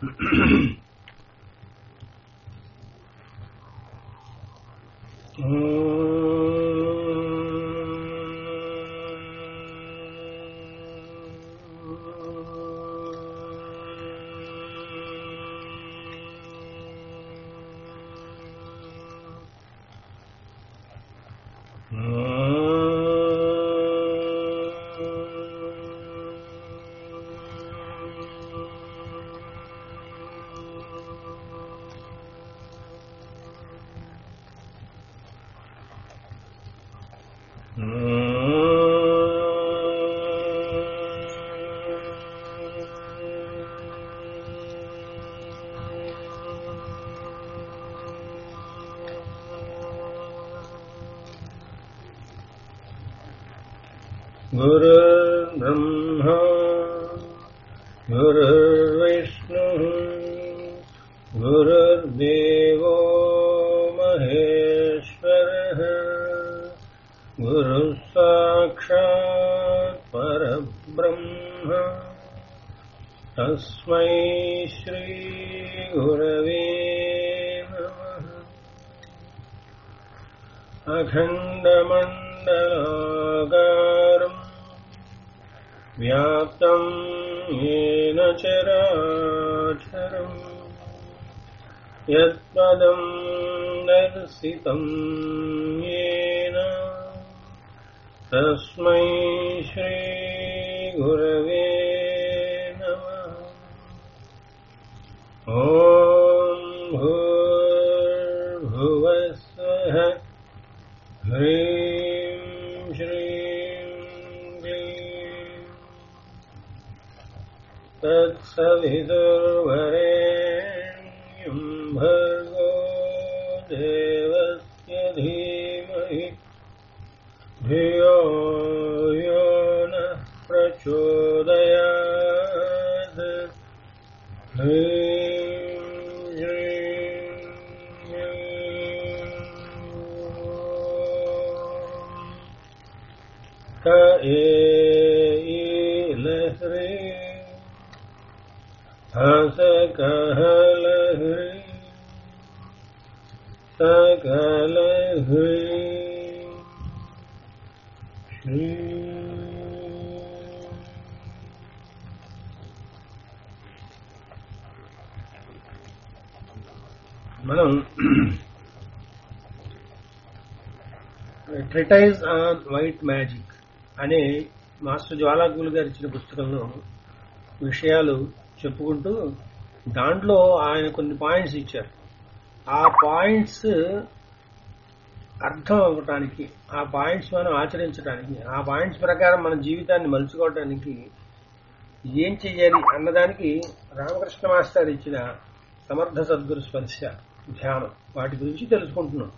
गुरुर्ब्रह्मा गुरुर्विष्णुः गुरुर्देवो महेश्वरः गुरुः साक्षात् परब्रह्म तस्मै श्रीगुरवे नमः अखण्डमण्डलाकारम् व्याप्तम् येन चराचरम् यत्पदम् दर्शितम् येन तस्मै श्रीगुरवे नमः ॐ भूर्भुवस्वः ह्रीं श्रीं क्लीं तत्सवितुर्वरेण्यं भर्गो देवस्य धीमहि धियो यो नः प्रचोदयात् ह्रीं श्रीं क्लीं ॐ क लहरी हस कहलहरी सकलहरी श्री మనం ట్రిటైజ్ ఆన్ వైట్ మ్యాజిక్ అనే మాస్టర్ జ్వాలాగులు గారు ఇచ్చిన పుస్తకంలో విషయాలు చెప్పుకుంటూ దాంట్లో ఆయన కొన్ని పాయింట్స్ ఇచ్చారు ఆ పాయింట్స్ అర్థం అవ్వటానికి ఆ పాయింట్స్ మనం ఆచరించడానికి ఆ పాయింట్స్ ప్రకారం మన జీవితాన్ని మలుచుకోవటానికి ఏం చెయ్యాలి అన్నదానికి రామకృష్ణ మాస్టర్ ఇచ్చిన సమర్థ సద్గురు స్పర్శ ధ్యానం వాటి గురించి తెలుసుకుంటున్నాం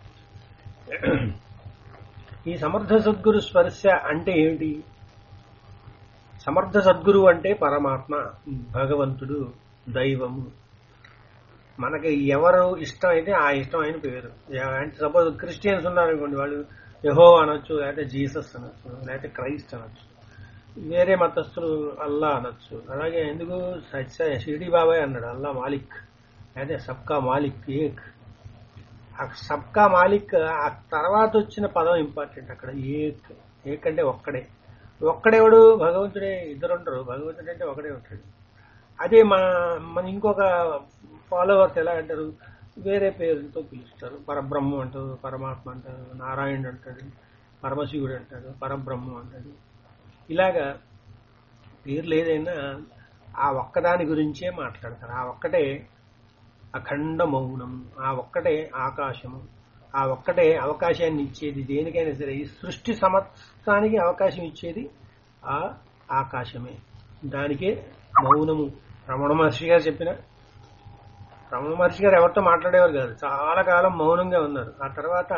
ఈ సమర్థ సద్గురు స్పర్శ అంటే ఏమిటి సమర్థ సద్గురు అంటే పరమాత్మ భగవంతుడు దైవము మనకి ఎవరు ఇష్టం అయితే ఆ ఇష్టం అయిన పేరు అంటే సపోజ్ క్రిస్టియన్స్ ఉన్నారనుకోండి వాళ్ళు యహో అనొచ్చు లేకపోతే జీసస్ అనొచ్చు లేకపోతే క్రైస్ట్ అనొచ్చు వేరే మతస్థులు అల్లా అనొచ్చు అలాగే ఎందుకు సత్య షిరిడి బాబాయ్ అన్నాడు అల్లా మాలిక్ అయితే సబ్కా మాలిక్ ఏక్ ఆ సబ్కా మాలిక్ ఆ తర్వాత వచ్చిన పదం ఇంపార్టెంట్ అక్కడ ఏక్ ఏక్ అంటే ఒక్కడే ఒక్కడెవడు భగవంతుడే ఇద్దరు ఉంటారు భగవంతుడు అంటే ఒకడే ఉంటాడు అదే మన మన ఇంకొక ఫాలోవర్స్ ఎలా అంటారు వేరే పేరుతో పిలుస్తారు పరబ్రహ్మం అంటారు పరమాత్మ అంటారు నారాయణుడు అంటాడు పరమశివుడు అంటాడు పరబ్రహ్మం అంటాడు ఇలాగా పేర్లు ఏదైనా ఆ ఒక్కదాని గురించే మాట్లాడతారు ఆ ఒక్కటే అఖండ మౌనం ఆ ఒక్కటే ఆకాశము ఆ ఒక్కటే అవకాశాన్ని ఇచ్చేది దేనికైనా సరే ఈ సృష్టి సమస్తానికి అవకాశం ఇచ్చేది ఆ ఆకాశమే దానికే మౌనము రమణ మహర్షి గారు చెప్పిన రమణ మహర్షి గారు ఎవరితో మాట్లాడేవారు కాదు చాలా కాలం మౌనంగా ఉన్నారు ఆ తర్వాత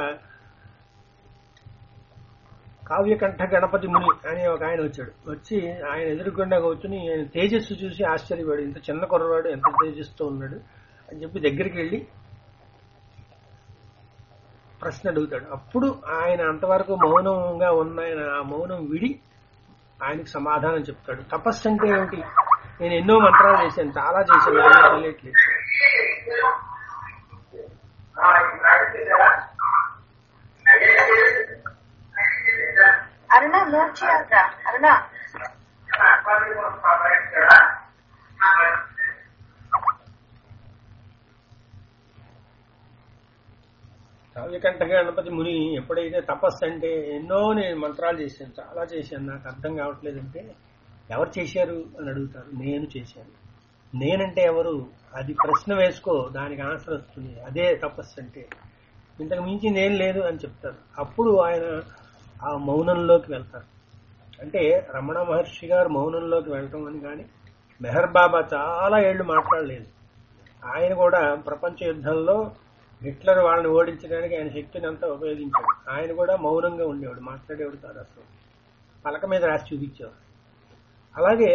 కావ్యకంఠ గణపతి ముని అని ఒక ఆయన వచ్చాడు వచ్చి ఆయన ఎదురుకుండా కూర్చుని ఆయన తేజస్సు చూసి ఆశ్చర్యపడు ఇంత చిన్న కుర్రవాడు ఎంత తేజస్తో ఉన్నాడు అని చెప్పి దగ్గరికి వెళ్ళి ప్రశ్న అడుగుతాడు అప్పుడు ఆయన అంతవరకు మౌనంగా ఉన్న ఆయన ఆ మౌనం విడి ఆయనకు సమాధానం చెప్తాడు తపస్సు అంటే ఏమిటి నేను ఎన్నో మంత్రాలు చేశాను చాలా చేశాను నాకు తెలియట్లేదు అరుణ మూవ్ చేయాలరా అరుణ కావ్యకంఠ గణపతి ముని ఎప్పుడైతే తపస్సు అంటే ఎన్నో నేను మంత్రాలు చేశాను చాలా చేశాను నాకు అర్థం కావట్లేదంటే ఎవరు చేశారు అని అడుగుతారు నేను చేశాను నేనంటే ఎవరు అది ప్రశ్న వేసుకో దానికి ఆన్సర్ వస్తుంది అదే తపస్సు అంటే ఇంతకు మించి నేను లేదు అని చెప్తారు అప్పుడు ఆయన ఆ మౌనంలోకి వెళ్తారు అంటే రమణ మహర్షి గారు మౌనంలోకి వెళ్ళటం అని కానీ మెహర్ బాబా చాలా ఏళ్లు మాట్లాడలేదు ఆయన కూడా ప్రపంచ యుద్ధంలో హిట్లర్ వాళ్ళని ఓడించడానికి ఆయన శక్తిని అంతా ఉపయోగించాడు ఆయన కూడా మౌనంగా ఉండేవాడు మాట్లాడేవాడు కాదు అసలు పలక మీద రాసి చూపించేవాడు అలాగే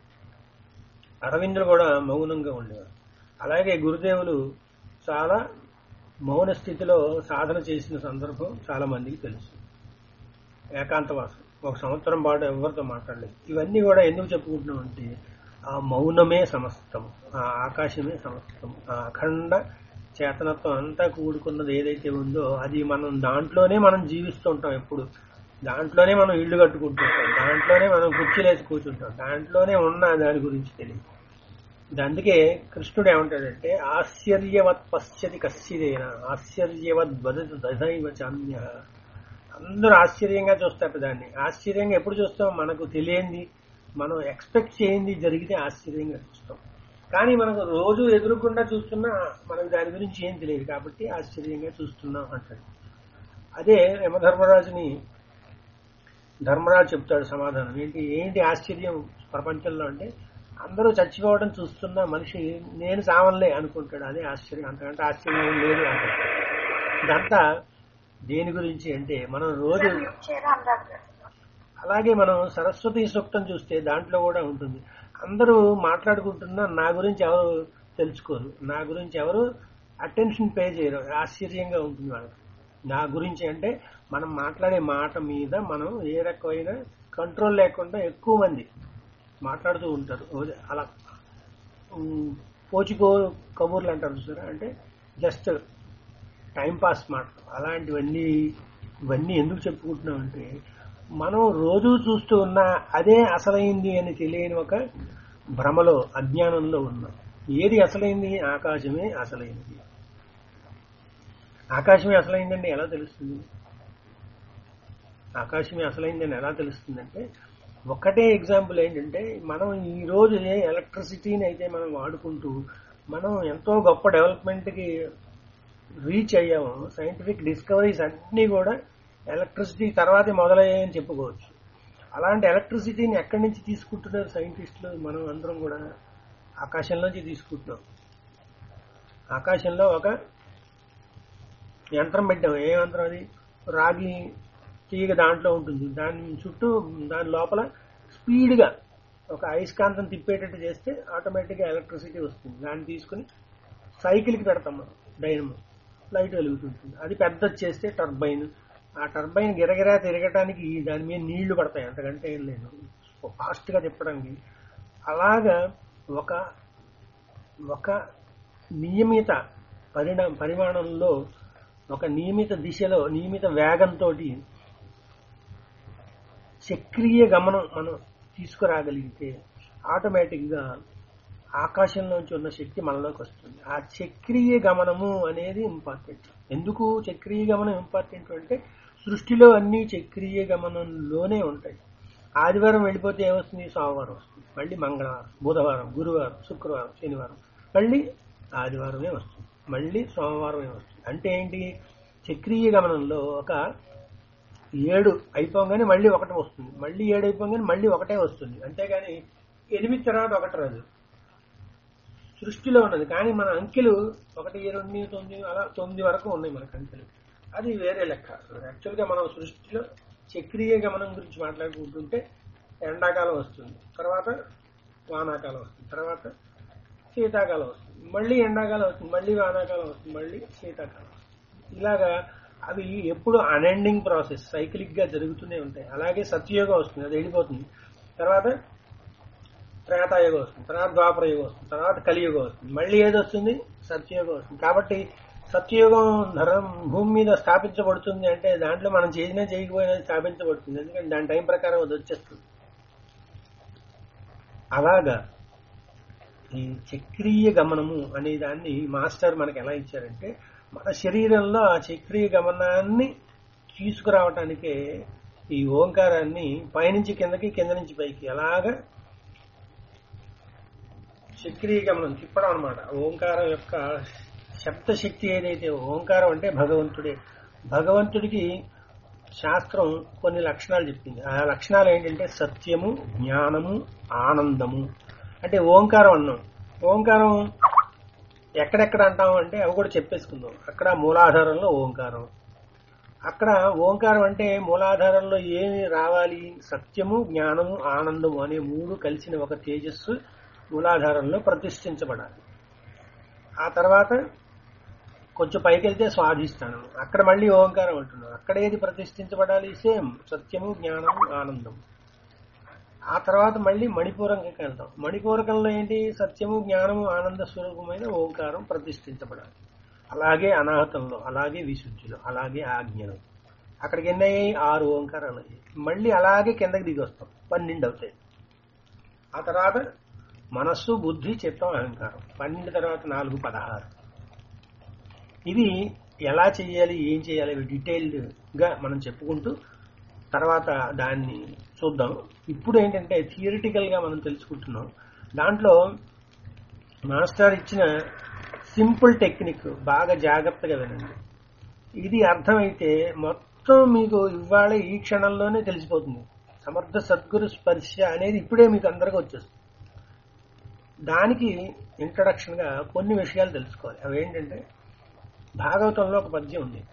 అరవిందులు కూడా మౌనంగా ఉండేవాడు అలాగే గురుదేవులు చాలా మౌన స్థితిలో సాధన చేసిన సందర్భం చాలా మందికి తెలుసు ఏకాంతవాసం ఒక సంవత్సరం పాటు ఎవరితో మాట్లాడలేదు ఇవన్నీ కూడా ఎందుకు చెప్పుకుంటున్నాం అంటే ఆ మౌనమే సమస్తం ఆ ఆకాశమే సమస్తం ఆ అఖండ చేతనత్వం అంతా కూడుకున్నది ఏదైతే ఉందో అది మనం దాంట్లోనే మనం జీవిస్తూ ఉంటాం ఎప్పుడు దాంట్లోనే మనం ఇల్లు కట్టుకుంటుంటాం దాంట్లోనే మనం కుర్చీలేసి కూర్చుంటాం దాంట్లోనే ఉన్న దాని గురించి తెలియదు ఇది అందుకే కృష్ణుడు ఏమంటాడంటే ఆశ్చర్యవత్ పశ్యతి కశ్చిదేన ఆశ్చర్యవత్ వదతి దైవ చాన్య అందరూ ఆశ్చర్యంగా చూస్తారు దాన్ని ఆశ్చర్యంగా ఎప్పుడు చూస్తాం మనకు తెలియంది మనం ఎక్స్పెక్ట్ చేయింది జరిగితే ఆశ్చర్యంగా చూస్తాం కానీ మనకు రోజు ఎదురుకుండా చూస్తున్నా మనకు దాని గురించి ఏం తెలియదు కాబట్టి ఆశ్చర్యంగా చూస్తున్నాం అంటాడు అదే యమధర్మరాజుని ధర్మరాజు చెప్తాడు సమాధానం ఏంటి ఏంటి ఆశ్చర్యం ప్రపంచంలో అంటే అందరూ చచ్చిపోవడం చూస్తున్న మనిషి నేను సావన్లే అనుకుంటాడు అదే ఆశ్చర్యం అంతకంటే ఆశ్చర్యం ఏం లేదు అంటాడు ఇదంతా దేని గురించి అంటే మనం రోజు మూవ్ చేయరా అనురాగ్ గారు అలాగే మనం సరస్వతి సూక్తం చూస్తే దాంట్లో కూడా ఉంటుంది అందరూ మాట్లాడుకుంటున్నా నా గురించి ఎవరు తెలుసుకోరు నా గురించి ఎవరు అటెన్షన్ పే చేయరు ఆశ్చర్యంగా ఉంటుంది వాళ్ళకి నా గురించి అంటే మనం మాట్లాడే మాట మీద మనం ఏ రకమైన కంట్రోల్ లేకుండా ఎక్కువ మంది మాట్లాడుతూ ఉంటారు ఓ- అలా ఉమ్, పోచికో కబూర్లు అంటారు చూసారా అంటే జస్ట్ టైం పాస్ మాట అలాంటివన్నీ ఇవన్నీ ఎందుకు చెప్పుకుంటున్నాం అంటే మనం రోజు చూస్తూ ఉన్న అదే అసలైంది అని తెలియని ఒక భ్రమలో అజ్ఞానంలో ఉన్నాం ఏది అసలైంది ఆకాశమే అసలైనది ఆకాశమే అసలైందండి ఎలా తెలుస్తుంది ఆకాశమే అసలైందని ఎలా తెలుస్తుందంటే ఒక్కటే ఎగ్జాంపుల్ ఏంటంటే మనం ఈ రోజు ఏ ఎలక్ట్రిసిటీని అయితే మనం వాడుకుంటూ మనం ఎంతో గొప్ప డెవలప్మెంట్కి రీచ్ అయ్యాము సైంటిఫిక్ డిస్కవరీస్ అన్నీ కూడా ఎలక్ట్రిసిటీ తర్వాతే మొదలయ్యాయని చెప్పుకోవచ్చు అలాంటి ఎలక్ట్రిసిటీని ఎక్కడి నుంచి తీసుకుంటున్నారు సైంటిస్టులు మనం అందరం కూడా ఆకాశంలోంచి తీసుకుంటున్నాం ఆకాశంలో ఒక యంత్రం పెట్టాం ఏ యంత్రం అది రాగి తీగ దాంట్లో ఉంటుంది దాని చుట్టూ దాని లోపల స్పీడ్గా ఒక అయస్కాంతం తిప్పేటట్టు చేస్తే ఆటోమేటిక్గా ఎలక్ట్రిసిటీ వస్తుంది దాన్ని తీసుకుని సైకిల్కి పెడతాం మనం డైనమో లైట్ వెలుగుతుంటుంది అది పెద్దది చేస్తే టర్బైన్ ఆ టర్బైన్ గిరగిరా తిరగటానికి దాని మీద నీళ్లు పడతాయి అంతకంటే ఏం లేదు ఫాస్ట్గా తిప్పడానికి అలాగా ఒక ఒక నియమిత పరిణా పరిమాణంలో ఒక నియమిత దిశలో నియమిత వేగంతో చక్రీయ గమనం మనం తీసుకురాగలిగితే ఆటోమేటిక్గా ఆకాశంలోంచి ఉన్న శక్తి మనలోకి వస్తుంది ఆ చక్రీయ గమనము అనేది ఇంపార్టెంట్ ఎందుకు చక్రీయ గమనం ఇంపార్టెంట్ అంటే సృష్టిలో అన్ని చక్రీయ గమనంలోనే ఉంటాయి ఆదివారం వెళ్ళిపోతే ఏమొస్తుంది సోమవారం వస్తుంది మళ్ళీ మంగళవారం బుధవారం గురువారం శుక్రవారం శనివారం మళ్ళీ ఆదివారమే వస్తుంది మళ్ళీ సోమవారమే వస్తుంది అంటే ఏంటి చక్రీయ గమనంలో ఒక ఏడు అయిపోగానే మళ్ళీ ఒకటి వస్తుంది మళ్ళీ ఏడు అయిపోగానే మళ్ళీ ఒకటే వస్తుంది అంతేగాని ఎనిమిది తర్వాత ఒకటి రాదు సృష్టిలో ఉన్నది కానీ మన అంకెలు ఒకటి రెండు తొమ్మిది అలా తొమ్మిది వరకు ఉన్నాయి మనకు అంకెలు అది వేరే లెక్క యాక్చువల్గా మనం సృష్టిలో చక్రీయ గమనం గురించి మాట్లాడుకుంటుంటే ఎండాకాలం వస్తుంది తర్వాత వానాకాలం వస్తుంది తర్వాత శీతాకాలం వస్తుంది మళ్ళీ ఎండాకాలం వస్తుంది మళ్ళీ వానాకాలం వస్తుంది మళ్ళీ శీతాకాలం వస్తుంది ఇలాగా అవి ఎప్పుడు అన్ఎండింగ్ ప్రాసెస్ సైక్లిక్ గా జరుగుతూనే ఉంటాయి అలాగే సత్యయోగం వస్తుంది అది వెళ్ళిపోతుంది తర్వాత త్రేతాయుగం వస్తుంది తర్వాత ద్వాపర యుగం వస్తుంది తర్వాత కలియుగం వస్తుంది మళ్ళీ ఏది వస్తుంది సత్యయుగం వస్తుంది కాబట్టి సత్యయుగం ధరం భూమి మీద స్థాపించబడుతుంది అంటే దాంట్లో మనం చేసినా చేయకపోయినా స్థాపించబడుతుంది ఎందుకంటే దాని టైం ప్రకారం అది వచ్చేస్తుంది అలాగా ఈ చక్రీయ గమనము అనే దాన్ని మాస్టర్ మనకి ఎలా ఇచ్చారంటే మన శరీరంలో ఆ చక్రీయ గమనాన్ని తీసుకురావటానికే ఈ ఓంకారాన్ని పైనుంచి కిందకి కింద నుంచి పైకి అలాగా చక్రీయ గమనం తిప్పడం అనమాట ఓంకారం యొక్క శబ్దశక్తి ఏదైతే ఓంకారం అంటే భగవంతుడే భగవంతుడికి శాస్త్రం కొన్ని లక్షణాలు చెప్పింది ఆ లక్షణాలు ఏంటంటే సత్యము జ్ఞానము ఆనందము అంటే ఓంకారం అన్నాం ఓంకారం ఎక్కడెక్కడ అంటాం అంటే అవి కూడా చెప్పేసుకుందాం అక్కడ మూలాధారంలో ఓంకారం అక్కడ ఓంకారం అంటే మూలాధారంలో ఏమి రావాలి సత్యము జ్ఞానము ఆనందము అనే మూడు కలిసిన ఒక తేజస్సు మూలాధారంలో ప్రతిష్ఠించబడాలి ఆ తర్వాత కొంచెం పైకి వెళ్తే స్వాధిష్టానం అక్కడ మళ్ళీ ఓంకారం అంటున్నాం అక్కడ ఏది ప్రతిష్ఠించబడాలి సేమ్ సత్యము జ్ఞానము ఆనందం ఆ తర్వాత మళ్ళీ మణిపూరకంకి వెళ్తాం మణిపూరకంలో ఏంటి సత్యము జ్ఞానము ఆనంద స్వరూపమైన ఓంకారం ప్రతిష్ఠించబడాలి అలాగే అనాహతంలో అలాగే విశుద్ధిలో అలాగే ఆజ్ఞలో అక్కడికి ఎన్ని అయ్యాయి ఆరు ఓంకారాలు అయ్యాయి మళ్ళీ అలాగే కిందకి దిగి వస్తాం పన్నెండు అవుతాయి ఆ తర్వాత మనస్సు బుద్ధి చిత్తం అహంకారం పన్నెండు తర్వాత నాలుగు పదహారు ఇది ఎలా చేయాలి ఏం చేయాలి ఇవి డీటెయిల్డ్ గా మనం చెప్పుకుంటూ తర్వాత దాన్ని చూద్దాం ఇప్పుడు ఏంటంటే థియరిటికల్ గా మనం తెలుసుకుంటున్నాం దాంట్లో మాస్టర్ ఇచ్చిన సింపుల్ టెక్నిక్ బాగా జాగ్రత్తగా వినండి ఇది అర్థమైతే మొత్తం మీకు ఇవాళ ఈ క్షణంలోనే తెలిసిపోతుంది సమర్థ సద్గురు స్పర్శ అనేది ఇప్పుడే మీకు అందరికీ వచ్చేస్తుంది దానికి ఇంట్రడక్షన్ గా కొన్ని విషయాలు తెలుసుకోవాలి అవి ఏంటంటే భాగవతంలో ఒక పద్యం ఉంది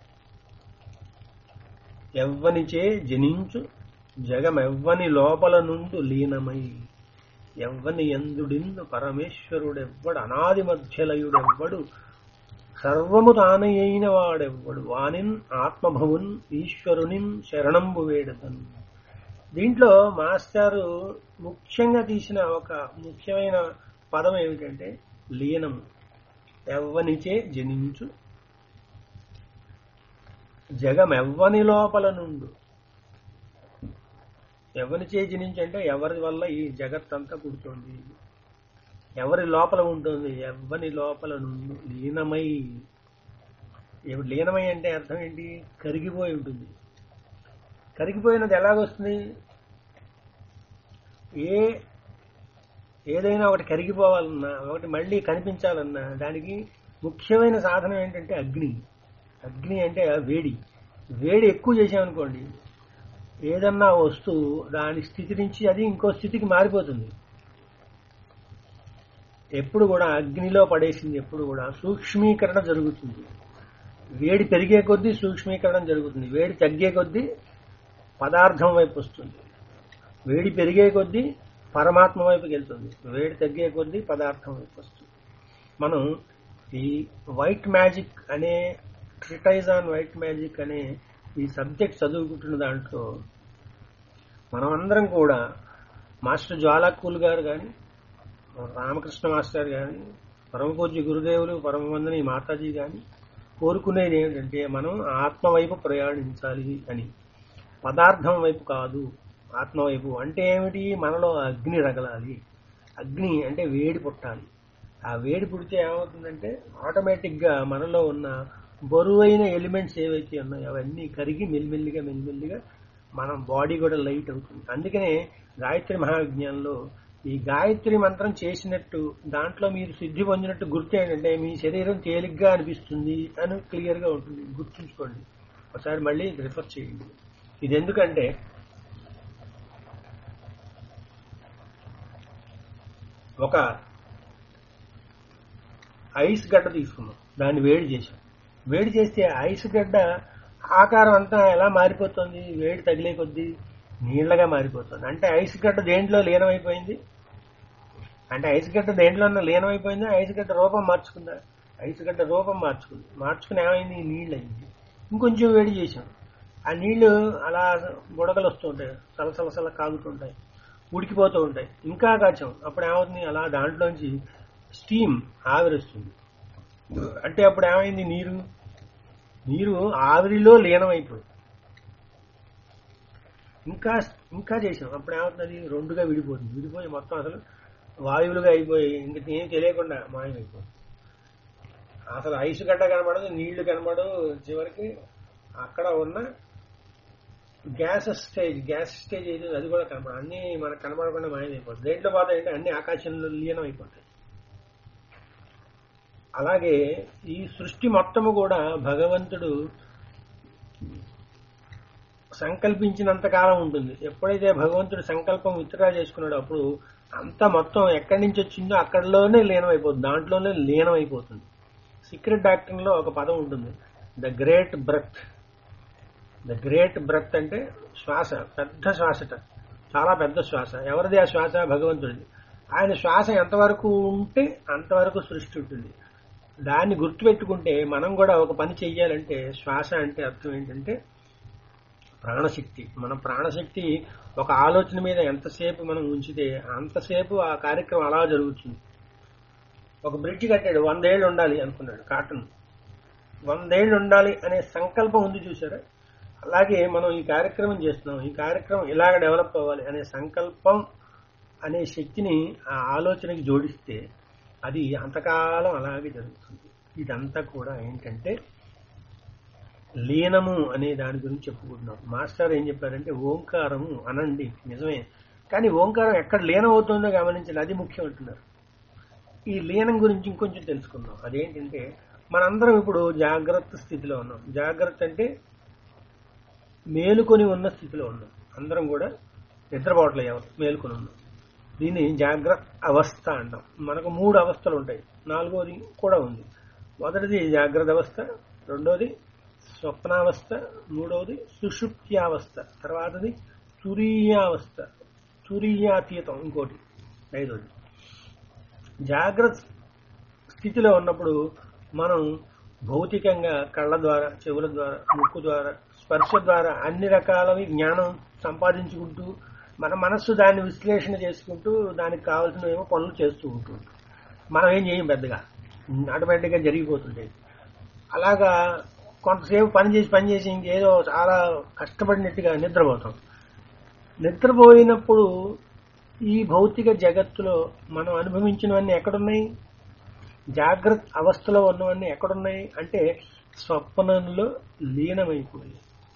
ఎవ్వనిచే జనించు జగమెవ్వని లోపల నుండు లీనమై ఎవ్వని ఎందుడిందు పరమేశ్వరుడెవ్వడు అనాది మధ్యలయుడెవ్వడు సర్వము తానయైన వాడెవ్వడు వానిన్ ఆత్మభవున్ ఈశ్వరునిన్ శరణంబు వేడతన్ దీంట్లో మాస్టారు ముఖ్యంగా తీసిన ఒక ముఖ్యమైన పదం ఏమిటంటే లీనం ఎవ్వనిచే జనించు జగమెవ్వని లోపల నుండు ఎవరిచే జనించి అంటే ఎవరి వల్ల ఈ జగత్ అంతా పుడుతుంది ఎవరి లోపల ఉంటుంది ఎవ్వని లోపల నుండి లీనమై ఇప్పుడు లీనమై అంటే అర్థం ఏంటి కరిగిపోయి ఉంటుంది కరిగిపోయినది ఎలాగొస్తుంది ఏ ఏదైనా ఒకటి కరిగిపోవాలన్నా ఒకటి మళ్ళీ కనిపించాలన్నా దానికి ముఖ్యమైన సాధనం ఏంటంటే అగ్ని అగ్ని అంటే వేడి వేడి ఎక్కువ చేసామనుకోండి ఏదన్నా వస్తువు దాని స్థితి నుంచి అది ఇంకో స్థితికి మారిపోతుంది ఎప్పుడు కూడా అగ్నిలో పడేసింది ఎప్పుడు కూడా సూక్ష్మీకరణ జరుగుతుంది వేడి పెరిగే కొద్దీ సూక్ష్మీకరణ జరుగుతుంది వేడి తగ్గే కొద్దీ పదార్థం వైపు వస్తుంది వేడి పెరిగే కొద్దీ పరమాత్మ వైపుకి వెళ్తుంది వేడి తగ్గే కొద్దీ పదార్థం వైపు వస్తుంది మనం ఈ వైట్ మ్యాజిక్ అనే ట్రిటైజ్ ఆన్ వైట్ మ్యాజిక్ అనే ఈ సబ్జెక్ట్ చదువుకుంటున్న దాంట్లో మనం అందరం కూడా మాస్టర్ జ్వాలాకూల్ గారు కానీ రామకృష్ణ మాస్టర్ కానీ పరమపూజ్య గురుదేవులు పరమవందని మాతాజీ కానీ కోరుకునేది ఏంటంటే మనం ఆత్మ వైపు ప్రయాణించాలి అని పదార్థం వైపు కాదు ఆత్మ వైపు అంటే ఏమిటి మనలో అగ్ని రగలాలి అగ్ని అంటే వేడి పుట్టాలి ఆ వేడి పుడితే ఏమవుతుందంటే ఆటోమేటిక్ గా మనలో ఉన్న బరువైన ఎలిమెంట్స్ ఏవైతే ఉన్నాయో అవన్నీ కరిగి మెల్లిమెల్లిగా మెల్లిమెల్లిగా మన బాడీ కూడా లైట్ అవుతుంది అందుకనే గాయత్రి మహావిజ్ఞానంలో ఈ గాయత్రి మంత్రం చేసినట్టు దాంట్లో మీరు సిద్ధి పొందినట్టు గుర్తు ఏంటంటే మీ శరీరం తేలిగ్గా అనిపిస్తుంది అని క్లియర్ గా ఉంటుంది గుర్తుంచుకోండి ఒకసారి మళ్ళీ రిఫర్ చేయండి ఇది ఎందుకంటే ఒక ఐస్ గడ్డ తీసుకున్నాం దాన్ని వేడి చేసాం వేడి చేస్తే ఐస్ గడ్డ ఆకారం అంతా ఎలా మారిపోతుంది వేడి తగిలే కొద్దీ నీళ్లగా మారిపోతుంది అంటే ఐస్ గడ్డ దేంట్లో లీనమైపోయింది అంటే ఐస్ గడ్డ దేంట్లో లీనమైపోయిందా ఐస్ గడ్డ రూపం మార్చుకుందా ఐస్ గడ్డ రూపం మార్చుకుంది మార్చుకుని ఏమైంది నీళ్ళు అయింది ఇంకొంచెం వేడి చేసాం ఆ నీళ్లు అలా బుడగలు వస్తుంటాయి సలసలసల కాగుతుంటాయి ఉడికిపోతూ ఉంటాయి ఇంకా కాచాం అప్పుడు ఏమవుతుంది అలా దాంట్లోంచి స్టీమ్ ఆవిరిస్తుంది అంటే అప్పుడు ఏమైంది నీరు నీరు ఆవిరిలో లీనమైపోయింది ఇంకా ఇంకా చేసాం అప్పుడు ఏమవుతుంది రెండుగా విడిపోతుంది విడిపోయి మొత్తం అసలు వాయువులుగా అయిపోయి ఇంక ఏం తెలియకుండా మాయమైపోతుంది అసలు ఐసు గడ్డ కనబడదు నీళ్లు కనబడవు చివరికి అక్కడ ఉన్న గ్యాస్ స్టేజ్ గ్యాస్ స్టేజ్ ఏది అది కూడా కనపడదు అన్ని మనకు కనబడకుండా మాయమైపోతుంది దేంట్లో బాధ అంటే అన్ని ఆకాశంలో లీనం అయిపోతాయి అలాగే ఈ సృష్టి మొత్తము కూడా భగవంతుడు సంకల్పించినంత కాలం ఉంటుంది ఎప్పుడైతే భగవంతుడు సంకల్పం విత్డ్రా చేసుకున్నాడో అప్పుడు అంతా మొత్తం ఎక్కడి నుంచి వచ్చిందో అక్కడలోనే లీనమైపోతుంది దాంట్లోనే లీనమైపోతుంది సీక్రెట్ డాక్టరింగ్ లో ఒక పదం ఉంటుంది the great breath the great breath అంటే శ్వాస పెద్ద శ్వాసట చాలా పెద్ద శ్వాస ఎవరిది ఆ శ్వాస భగవంతుడిది ఆయన శ్వాస ఎంతవరకు ఉంటే అంతవరకు సృష్టి ఉంటుంది దాన్ని గుర్తుపెట్టుకుంటే మనం కూడా ఒక పని చెయ్యాలంటే శ్వాస అంటే అర్థం ఏంటంటే ప్రాణశక్తి మన ప్రాణశక్తి ఒక ఆలోచన మీద ఎంతసేపు మనం ఉంచితే అంతసేపు ఆ కార్యక్రమం అలా జరుగుతుంది ఒక బ్రిడ్జ్ కట్టాడు వందేళ్ళు ఉండాలి అనుకున్నాడు కాటన్ వందేళ్ళు ఉండాలి అనే సంకల్పం ఉంది చూసారా అలాగే మనం ఈ కార్యక్రమం చేస్తున్నాం ఈ కార్యక్రమం ఇలాగ డెవలప్ అవ్వాలి అనే సంకల్పం అనే శక్తిని ఆ ఆలోచనకి జోడిస్తే అది అంతకాలం అలాగే జరుగుతుంది ఇదంతా కూడా ఏంటంటే లీనము అనే దాని గురించి చెప్పుకుంటున్నాం మాస్టర్ ఏం చెప్పారంటే ఓంకారము అనండి నిజమే కానీ ఓంకారం ఎక్కడ లీనం అవుతుందో గమనించండి అది ముఖ్యం అంటున్నారు ఈ లీనం గురించి ఇంకొంచెం తెలుసుకుందాం అదేంటంటే మనందరం ఇప్పుడు జాగ్రత్త స్థితిలో ఉన్నాం జాగ్రత్త అంటే మేలుకొని ఉన్న స్థితిలో ఉన్నాం అందరం కూడా నిద్రపోవట్లే ఎవరు మేలుకొని ఉన్నాం దీన్ని జాగ్రత్త అవస్థ అంటాం మనకు మూడు అవస్థలు ఉంటాయి నాలుగోది కూడా ఉంది మొదటిది జాగ్రత్త అవస్థ రెండోది స్వప్నావస్థ మూడవది సుషుప్త్యావస్థ తర్వాతది తురీయావస్థ తురీయాతీతం ఇంకోటి ఐదోది జాగ్రత్త స్థితిలో ఉన్నప్పుడు మనం భౌతికంగా కళ్ళ ద్వారా చెవుల ద్వారా ముక్కు ద్వారా స్పర్శ ద్వారా అన్ని రకాలవి జ్ఞానం సంపాదించుకుంటూ మన మనస్సు దాన్ని విశ్లేషణ చేసుకుంటూ దానికి కావాల్సిన ఏమో పనులు చేస్తూ ఉంటుంది మనం ఏం చేయం పెద్దగా ఆటోమేటిక్గా జరిగిపోతుంటాయి అలాగా కొంతసేపు పని చేసి పని చేసి ఇంకేదో చాలా కష్టపడినట్టుగా నిద్రపోతాం నిద్రపోయినప్పుడు ఈ భౌతిక జగత్తులో మనం అనుభవించినవన్నీ ఎక్కడున్నాయి జాగ్రత్త అవస్థలో ఉన్నవన్నీ ఎక్కడున్నాయి అంటే స్వప్నంలో లీనమైపోయి